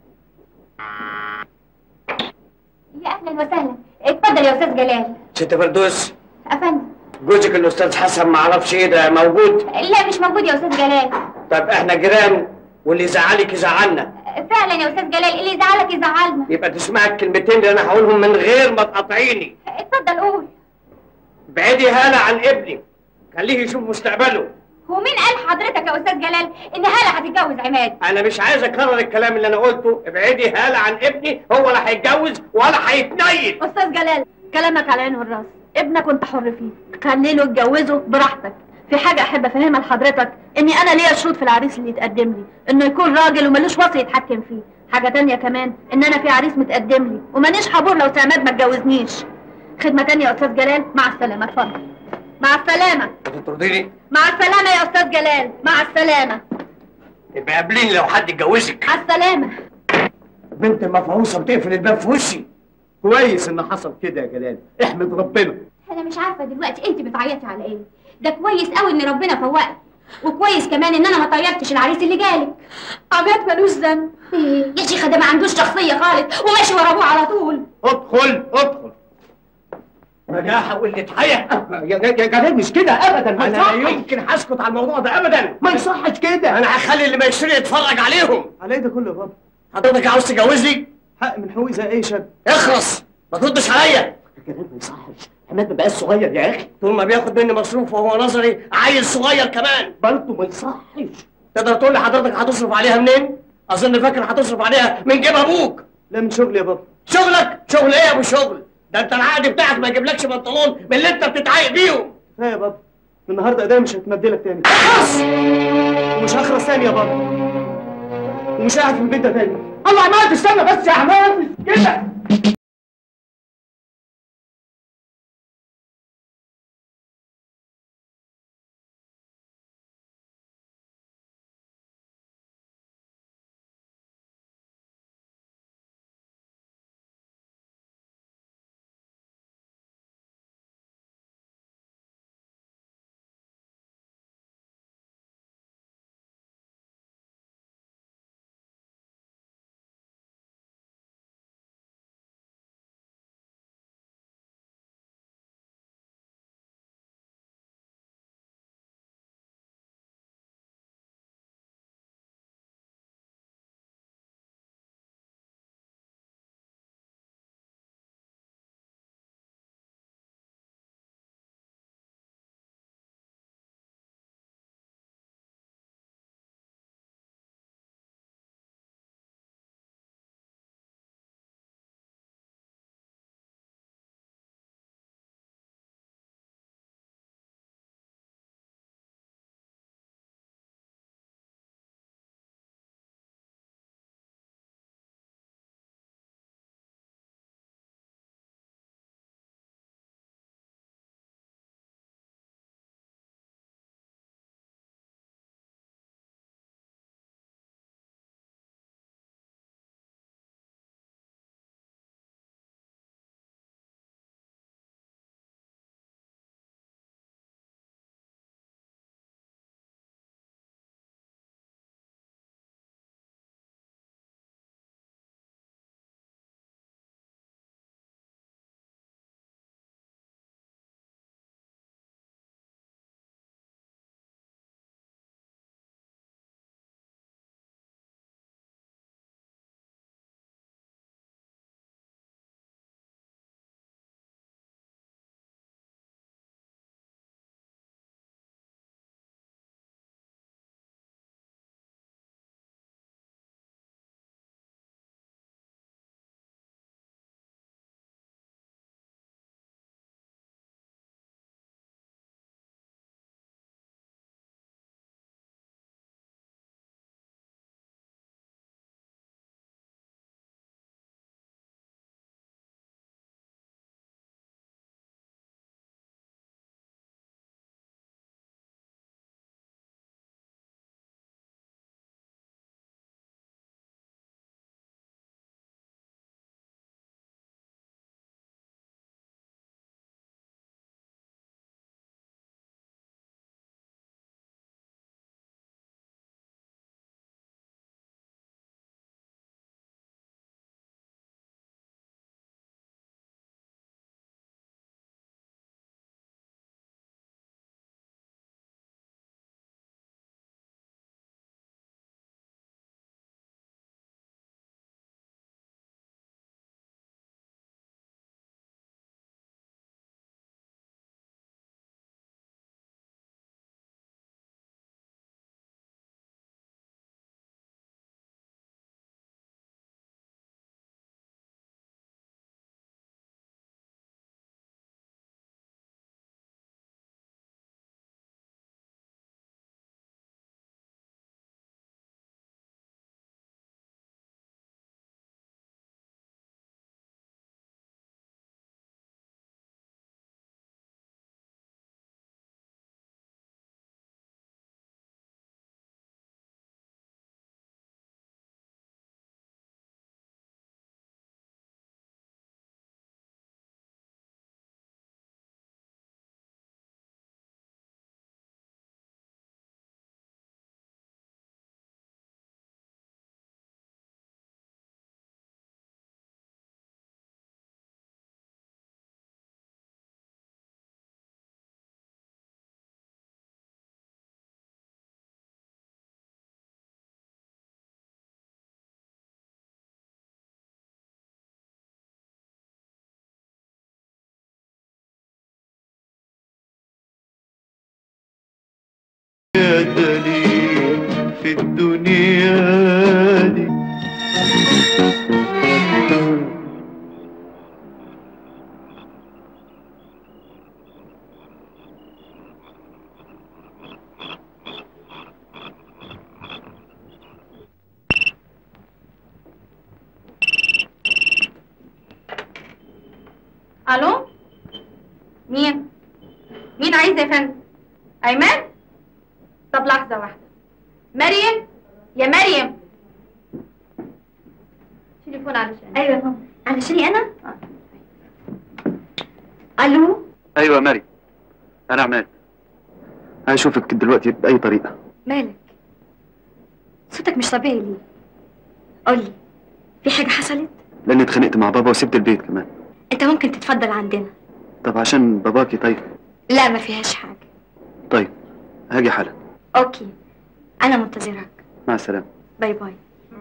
يا اهلا وسهلا اتفضل يا استاذ جلال ست فردوس افندم جوزك الاستاذ حسن ما اعرفش ايه ده موجود لا مش موجود يا استاذ جلال طب احنا جيران واللي يزعلك يزعلنا فعلا يا استاذ جلال اللي يزعلك يزعلنا يبقى تسمع الكلمتين اللي انا هقولهم من غير ما تقاطعيني اتفضل قول بعيدي هالة عن ابني خليه يشوف مستقبله ومين قال حضرتك يا استاذ جلال ان هاله هتتجوز عماد انا مش عايز اكرر الكلام اللي انا قلته ابعدي هالة عن ابني هو لا هيتجوز ولا هيتنيل استاذ جلال كلامك على عينه والراس ابنك وانت حر فيه خلي له اتجوزه براحتك في حاجة أحب أفهمها لحضرتك إني أنا ليا شروط في العريس اللي يتقدم لي إنه يكون راجل وملوش وصي يتحكم فيه حاجة تانية كمان إن أنا في عريس متقدم لي ومانيش حبور لو سماد ما اتجوزنيش خدمة تانية يا أستاذ جلال مع السلامة اتفضل مع السلامة تطرديني مع السلامة يا أستاذ جلال مع السلامة يبقى قابليني لو حد اتجوزك مع السلامة بنت المفعوصة بتقفل الباب في وشي كويس ان حصل كده يا جلال احمد ربنا انا مش عارفه دلوقتي انت بتعيطي على ايه ده كويس قوي ان ربنا فوقك وكويس كمان ان انا ما طيرتش العريس اللي جالك عماد ملوش ذنب إيه، يا شيخه ده ما عندوش شخصيه خالص وماشي ورا ابوه على طول ادخل ادخل نجاح وقلة حياة يا يا جلال مش كده ابدا ما انا لا يصحش يمكن هسكت على الموضوع ده ابدا ما يصحش كده انا هخلي اللي ما يشتري يتفرج عليهم على ايه ده كله يا بابا حضرتك عاوز تجوزني حق من حقوقي زي اي شاب اخلص ما تردش عليا يا جلال ما يصحش عماد ما بقاش صغير يا اخي طول ما بياخد مني مصروف وهو نظري عيل صغير كمان برضه ما يصحش تقدر تقول لي حضرتك هتصرف عليها منين؟ اظن فاكر هتصرف عليها من جيب ابوك لا من شغلي يا بابا شغلك شغل ايه يا ابو شغل ده انت العقد بتاعك ما يجيبلكش بنطلون من اللي انت بتتعايق بيهم كفايه يا بابا من النهارده ايديا مش هتمدلك تاني خلاص ومش هخرس تاني يا بابا ومش قاعد في البيت ده تاني الله عماد استنى بس يا عماد كده الدنيا دي الو مين مين عايز يا فندم ايمن طب لحظه واحده مريم يا مريم تليفون علشان ايوه يا ماما علشاني انا الو ايوه يا مريم انا عماد عايز اشوفك دلوقتي باي طريقه مالك صوتك مش طبيعي ليه قولي في حاجه حصلت لاني اتخانقت مع بابا وسبت البيت كمان انت ممكن تتفضل عندنا طب عشان باباكي طيب لا ما فيهاش حاجه طيب هاجي حالا اوكي انا منتظرك مع السلامه باي باي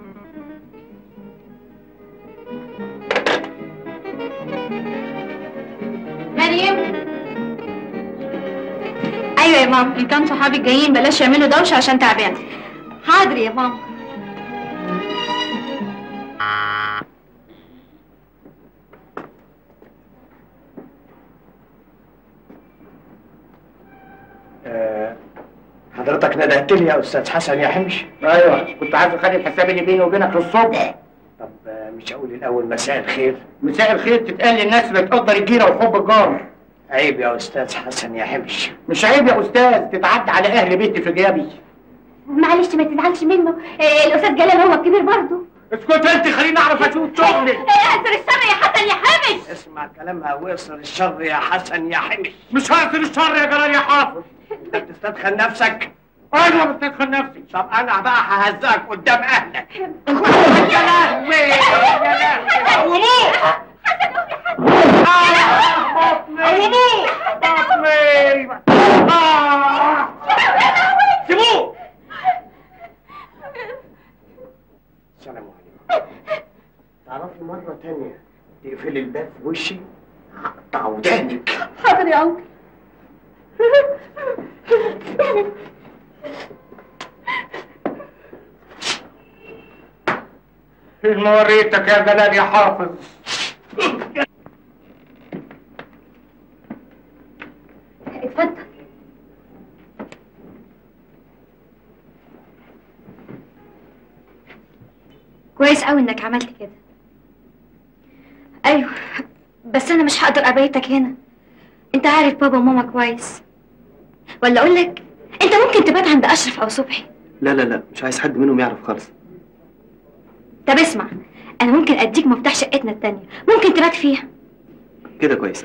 مريم ايوه يا ماما ان كان صحابي جايين بلاش يعملوا دوشه عشان تعبان حاضر يا ماما آه، حضرتك ندهت لي يا استاذ حسن يا حمش ايوه كنت عايز اخلي الحساب اللي بيني وبينك للصبح طب آه، مش هقول الاول مساء الخير مساء الخير تتقال للناس اللي تقدر الجيره وحب الجار عيب يا استاذ حسن يا حمش مش عيب يا استاذ تتعدى على اهل بيتي في غيابي معلش ما تزعلش منه إيه، الاستاذ جلال هو الكبير برضه اسكت انت خليني اعرف اشوف شغلي اقصر الشر يا حسن يا حامش اسمع كلامها واصل الشر يا حسن يا حمش مش هقتل الشر يا جلال يا حافظ انت بتستدخل نفسك ايوه بستدخل نفسي طب انا بقى ههزقك قدام اهلك يا لهوي يا لهوي قوموه قوموه بطني آه. سيبوه السلام عليكم تعرفي مرة تانية تقفلي الباب في وشي هقطع ودانك حاضر يا انكل فين ما وريتك يا جلال يا حافظ اتفضل كويس قوي انك عملت كده ايوه بس انا مش هقدر ابيتك هنا انت عارف بابا وماما كويس ولا اقول لك انت ممكن تبات عند اشرف او صبحي لا لا لا مش عايز حد منهم يعرف خالص طب اسمع انا ممكن اديك مفتاح شقتنا التانية ممكن تبات فيها كده كويس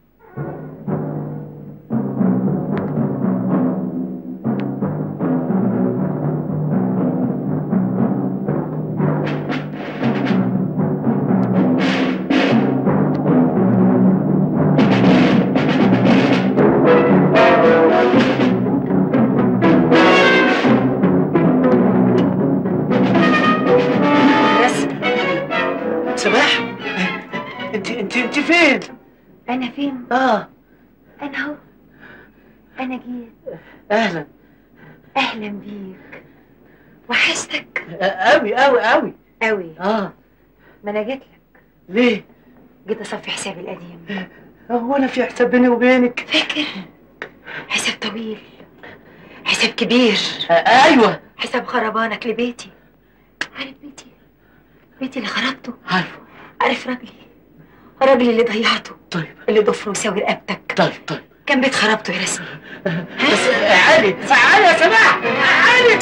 بس سماح انت انت انت فين؟ انا فين اه انا اهو انا جيت اهلا اهلا بيك وحشتك قوي قوي قوي قوي اه ما انا جيت لك ليه؟ جيت اصفي حسابي القديم هو انا في حساب بيني وبينك؟ فاكر حساب طويل حساب كبير ايوه حساب خربانك لبيتي عارف بيتي بيتي اللي خربته عارفه عارف راجلي راجلي اللي ضيعته طيب اللي ضفره يساوي رقبتك طيب طيب كان بيت خربته يا رسمي بس علي علي يا سماح علي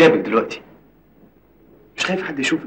جابك دلوقتي مش خايف حد يشوفك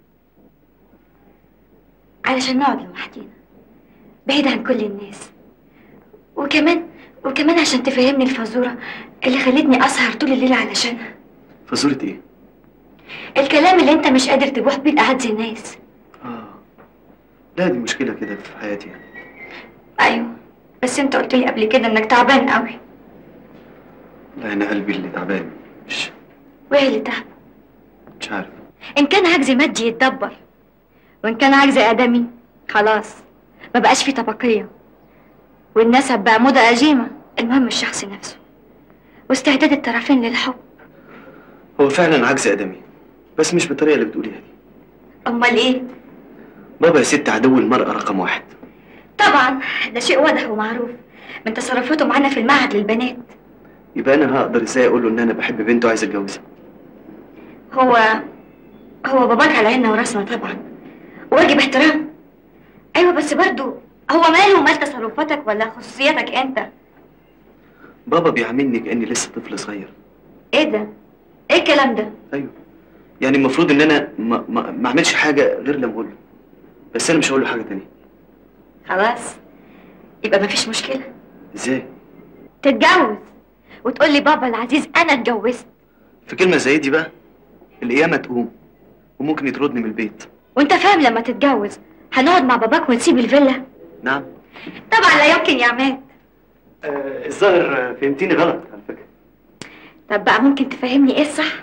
علشان نقعد لوحدينا بعيد عن كل الناس وكمان وكمان عشان تفهمني الفزورة اللي خلتني أسهر طول الليل علشانها فزورة ايه الكلام اللي انت مش قادر تبوح بيه لأعز الناس لا دي مشكلة كده في حياتي يعني. أيوه بس انت قلت لي قبل كده انك تعبان قوي لا انا قلبي اللي تعبان مش وايه اللي تعب مش عارف ان كان عجز مادي يتدبر وان كان عجز ادمي خلاص ما بقاش في طبقيه والنسب بقى موضه قديمه المهم الشخص نفسه واستعداد الطرفين للحب هو فعلا عجز ادمي بس مش بالطريقة اللي بتقوليها دي امال ايه بابا يا ست عدو المرأة رقم واحد طبعا ده شيء واضح ومعروف من تصرفاته معانا في المعهد للبنات يبقى انا هقدر ازاي اقول له ان انا بحب بنته وعايز اتجوزها هو هو باباك على عيننا وراسنا طبعا واجب احترام ايوه بس برضو هو ماله ومال تصرفاتك ولا خصوصياتك انت بابا بيعاملني كاني لسه طفل صغير ايه ده ايه الكلام ده ايوه يعني المفروض ان انا ما, ما, ما اعملش حاجه غير لما اقول له بس انا مش هقول له حاجه تانية خلاص يبقى مفيش مشكله ازاي تتجوز وتقول لي بابا العزيز انا اتجوزت في كلمه زي دي بقى القيامه تقوم وممكن يطردني من البيت وانت فاهم لما تتجوز هنقعد مع باباك ونسيب الفيلا نعم طبعا لا يمكن يا عماد آه الظاهر آه، فهمتيني غلط على فكره طب بقى ممكن تفهمني ايه الصح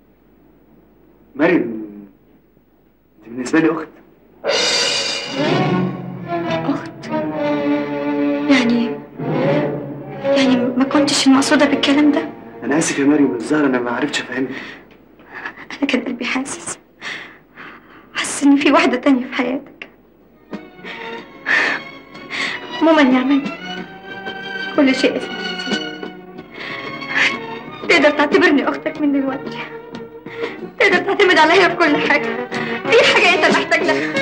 مريم دي بالنسبه لي اخت يعني يعني ما كنتش المقصوده بالكلام ده انا اسف يا مريم الظاهر انا ما عرفتش افهمك انا كان قلبي حاسس حاسس ان في واحده تانية في حياتك عموما يا عماد كل شيء اسمه نصيب. تقدر تعتبرني اختك من دلوقتي تقدر تعتمد عليا في كل حاجه اي حاجه انت محتاج لها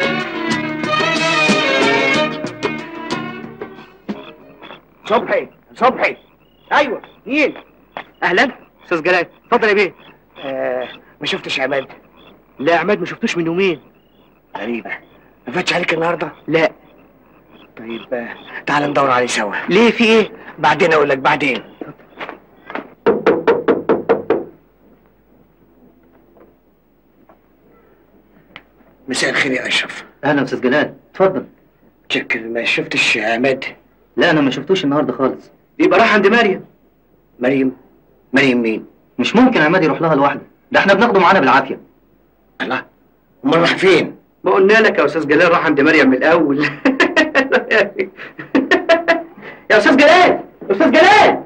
صبحي صبحي ايوه مين اهلا استاذ جلال اتفضل يا بيه آه ما شفتش عماد لا عماد ما شفتوش من يومين غريبة ما فاتش عليك النهارده لا طيب آه، تعال ندور عليه سوا ليه في ايه بعدين اقول لك بعدين مساء الخير يا اشرف اهلا استاذ جلال اتفضل شكل ما شفتش عماد لا انا ما شفتوش النهارده خالص يبقى راح عند مريم مريم مريم مين مش ممكن عماد يروح لها لوحده ده احنا بناخده معانا بالعافيه الله امال راح فين ما قلنا لك يا استاذ جلال راح عند مريم من الاول يا استاذ جلال استاذ جلال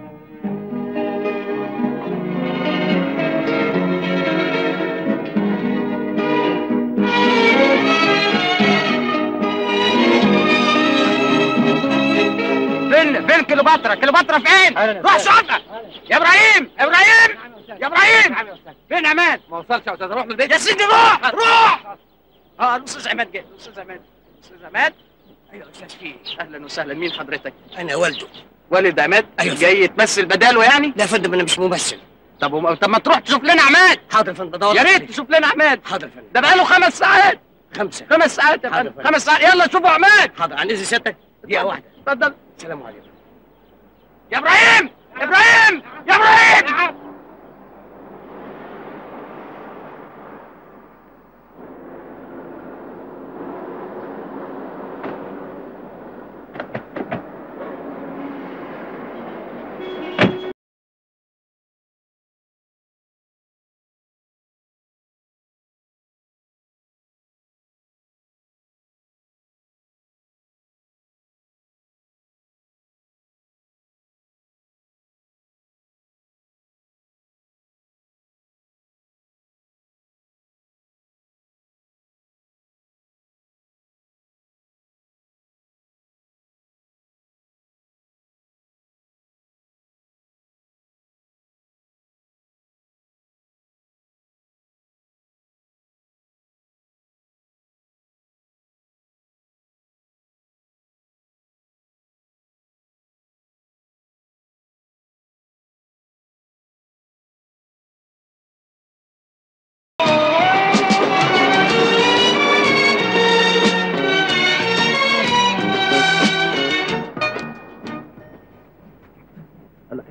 فين فين كليوباترا كليوباترا فين روح شوفها يا ابراهيم ابراهيم يا ابراهيم فين عماد ما وصلش يا استاذ روح من البيت يا سيدي روح روح اه الاستاذ عماد جه الاستاذ عماد الاستاذ عماد ايوه استاذ فيه اهلا وسهلا مين حضرتك انا والده والد عماد أيوة. جاي تمثل بداله يعني لا يا فندم انا مش ممثل طب وما- طب ما تروح تشوف لنا عماد حاضر يا فندم بدور يا عليه. ريت تشوف لنا عماد حاضر يا فندم ده بقاله خمس ساعات خمسة خمس ساعات يا حاضر فندم فندم. خمس ساعات يلا شوفوا عماد حاضر عن اذن سيادتك دقيقة واحدة اتفضل السلام عليكم يا ابراهيم ابراهيم يا ابراهيم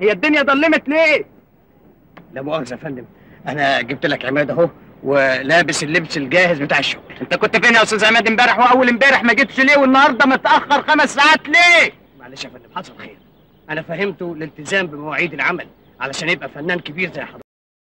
هي الدنيا ضلمت ليه لا مؤاخذه يا فندم انا جبت لك عماد اهو ولابس اللبس الجاهز بتاع الشغل انت كنت فين يا استاذ عماد امبارح واول امبارح ما جيتش ليه والنهارده متاخر خمس ساعات ليه معلش يا فندم حصل خير انا فهمته الالتزام بمواعيد العمل علشان يبقى فنان كبير زي حضرتك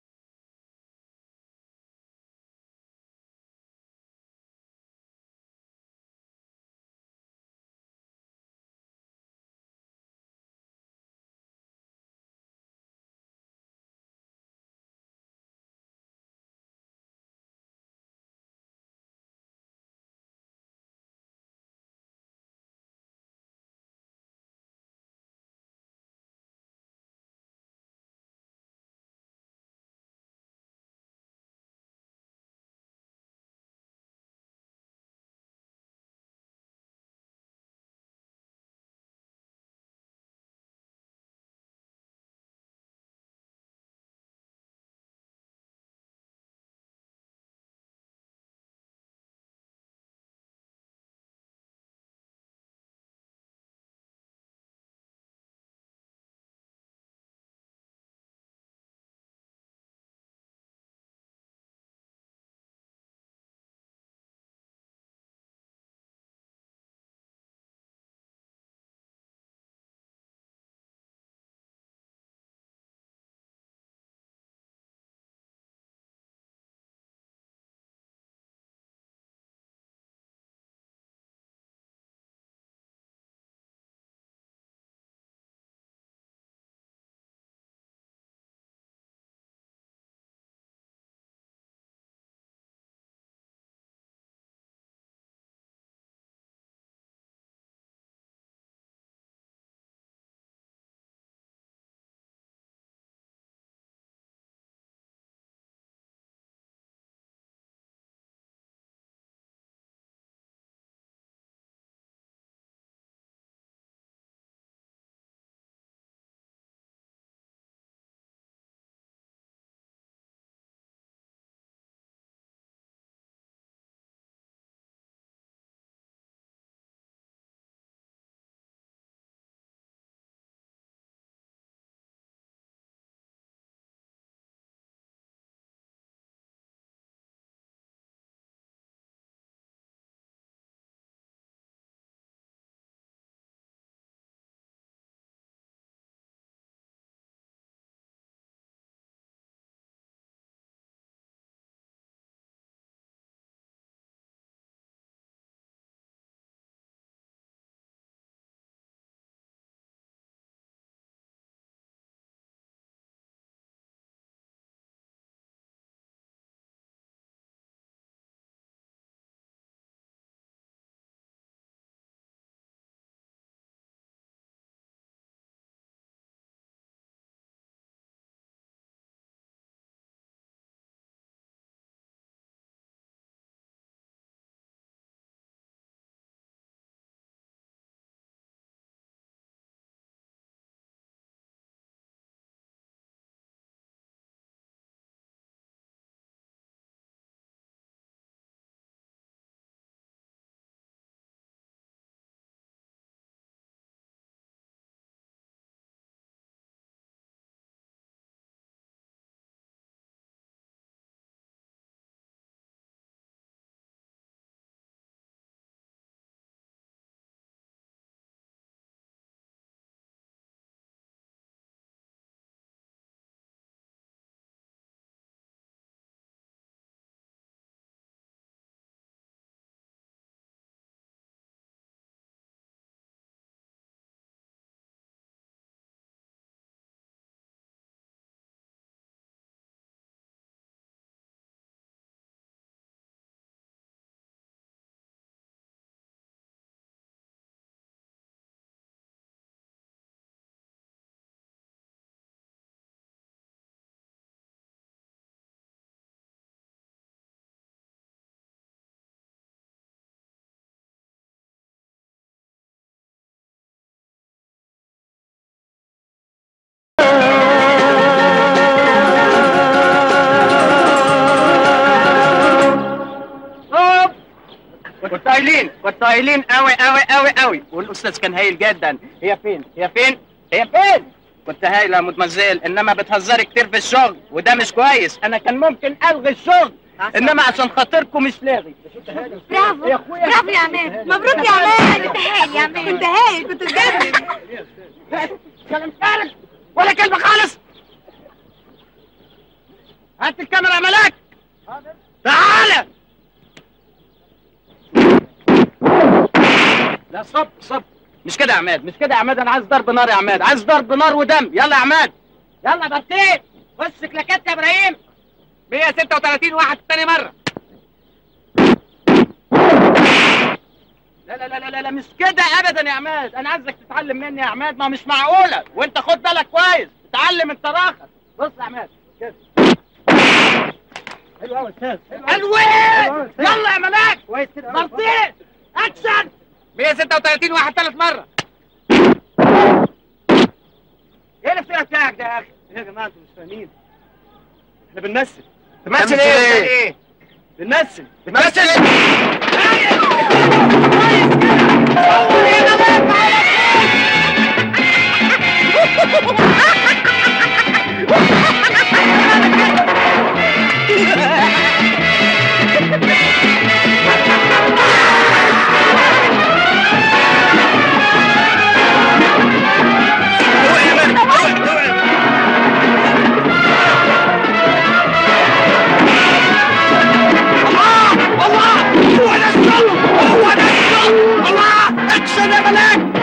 كنت قايلين كنت قايلين قوي قوي قوي قوي والاستاذ كان هايل جدا هي فين هي فين هي فين كنت هايله يا مدمزيل انما بتهزري كتير في الشغل وده مش كويس انا كان ممكن الغي الشغل انما عشان خاطركم مش لاغي برافو برافو يا عماد مبروك يا عماد انت هايل يا عماد انت هايل كنت تجنن كلام فارغ ولا كلمه خالص هات الكاميرا يا ملاك تعالى لا صب صب مش كده يا عماد مش كده يا عماد انا عايز ضرب نار يا عماد عايز ضرب نار ودم يلا يا عماد يلا بطيء بص كلاكات يا ابراهيم 136 واحد تاني مره لا لا لا لا لا مش كده ابدا يا عماد انا عايزك تتعلم مني يا عماد ما مش معقوله وانت خد بالك كويس اتعلم انت راخر بص يا عماد كده حلو قوي استاذ حلو يلا يا ملاك كويس كده بطيء اكشن 136 واحد ثالث مره ايه الافتراء بتاعك ده يا اخي؟ ايه يا جماعه انتوا مش فاهمين احنا بنمثل تمثل ايه؟ ايه؟ بنمثل بتمثل ايه؟ اكشن يا ملاك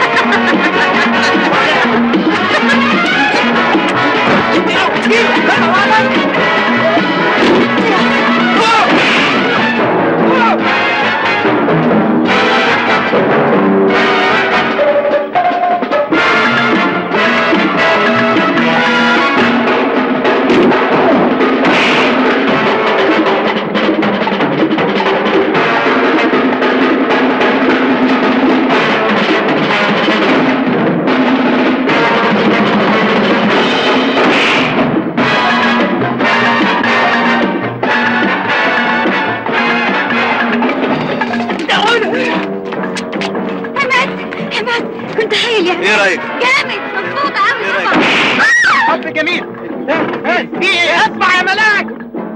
حماد حماد كنت هايل يا ايه رايك؟ جامد مبسوطة قوي طبعا حب جميل في ايه اسمع يا ملاك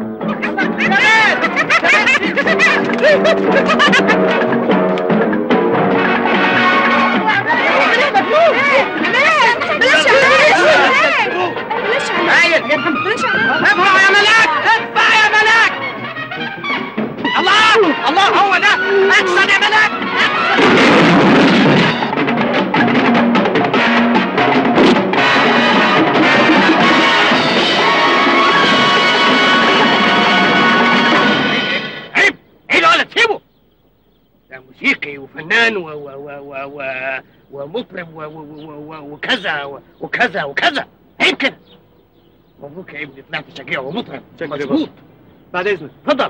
ادفع يا ملاك ادفع يا ملاك الله الله هو ده اكشن يا ملاك عيب عيب ولا تسيبه ده موسيقي وفنان و و و و و ومطرب و و و و وكذا و- وكذا وكذا عيب كده مبروك يا ابني طلعت شجيع ومطرب مظبوط بعد اذنك اتفضل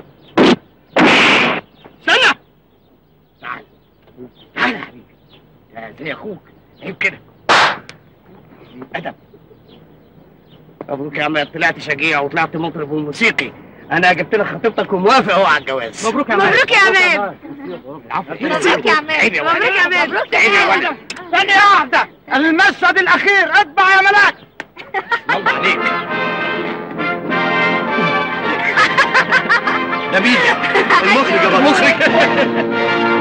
استنى تعال تعال يا حبيبي ده زي اخوك عيب كده ادب مبروك يا عم طلعت شجيع وطلعت مطرب وموسيقي انا جبت لك خطيبتك وموافق اهو على الجواز مبروك يا عماد. مبروك يا عماد. العفو مبروك يا عماد عيب يا ولد. مبروك يا عماد مبروك عيب يا ولد ثانية واحدة المشهد الأخير اتبع يا ملاك الله عليك ده مين ده؟ المخرج يا بابا. المخرج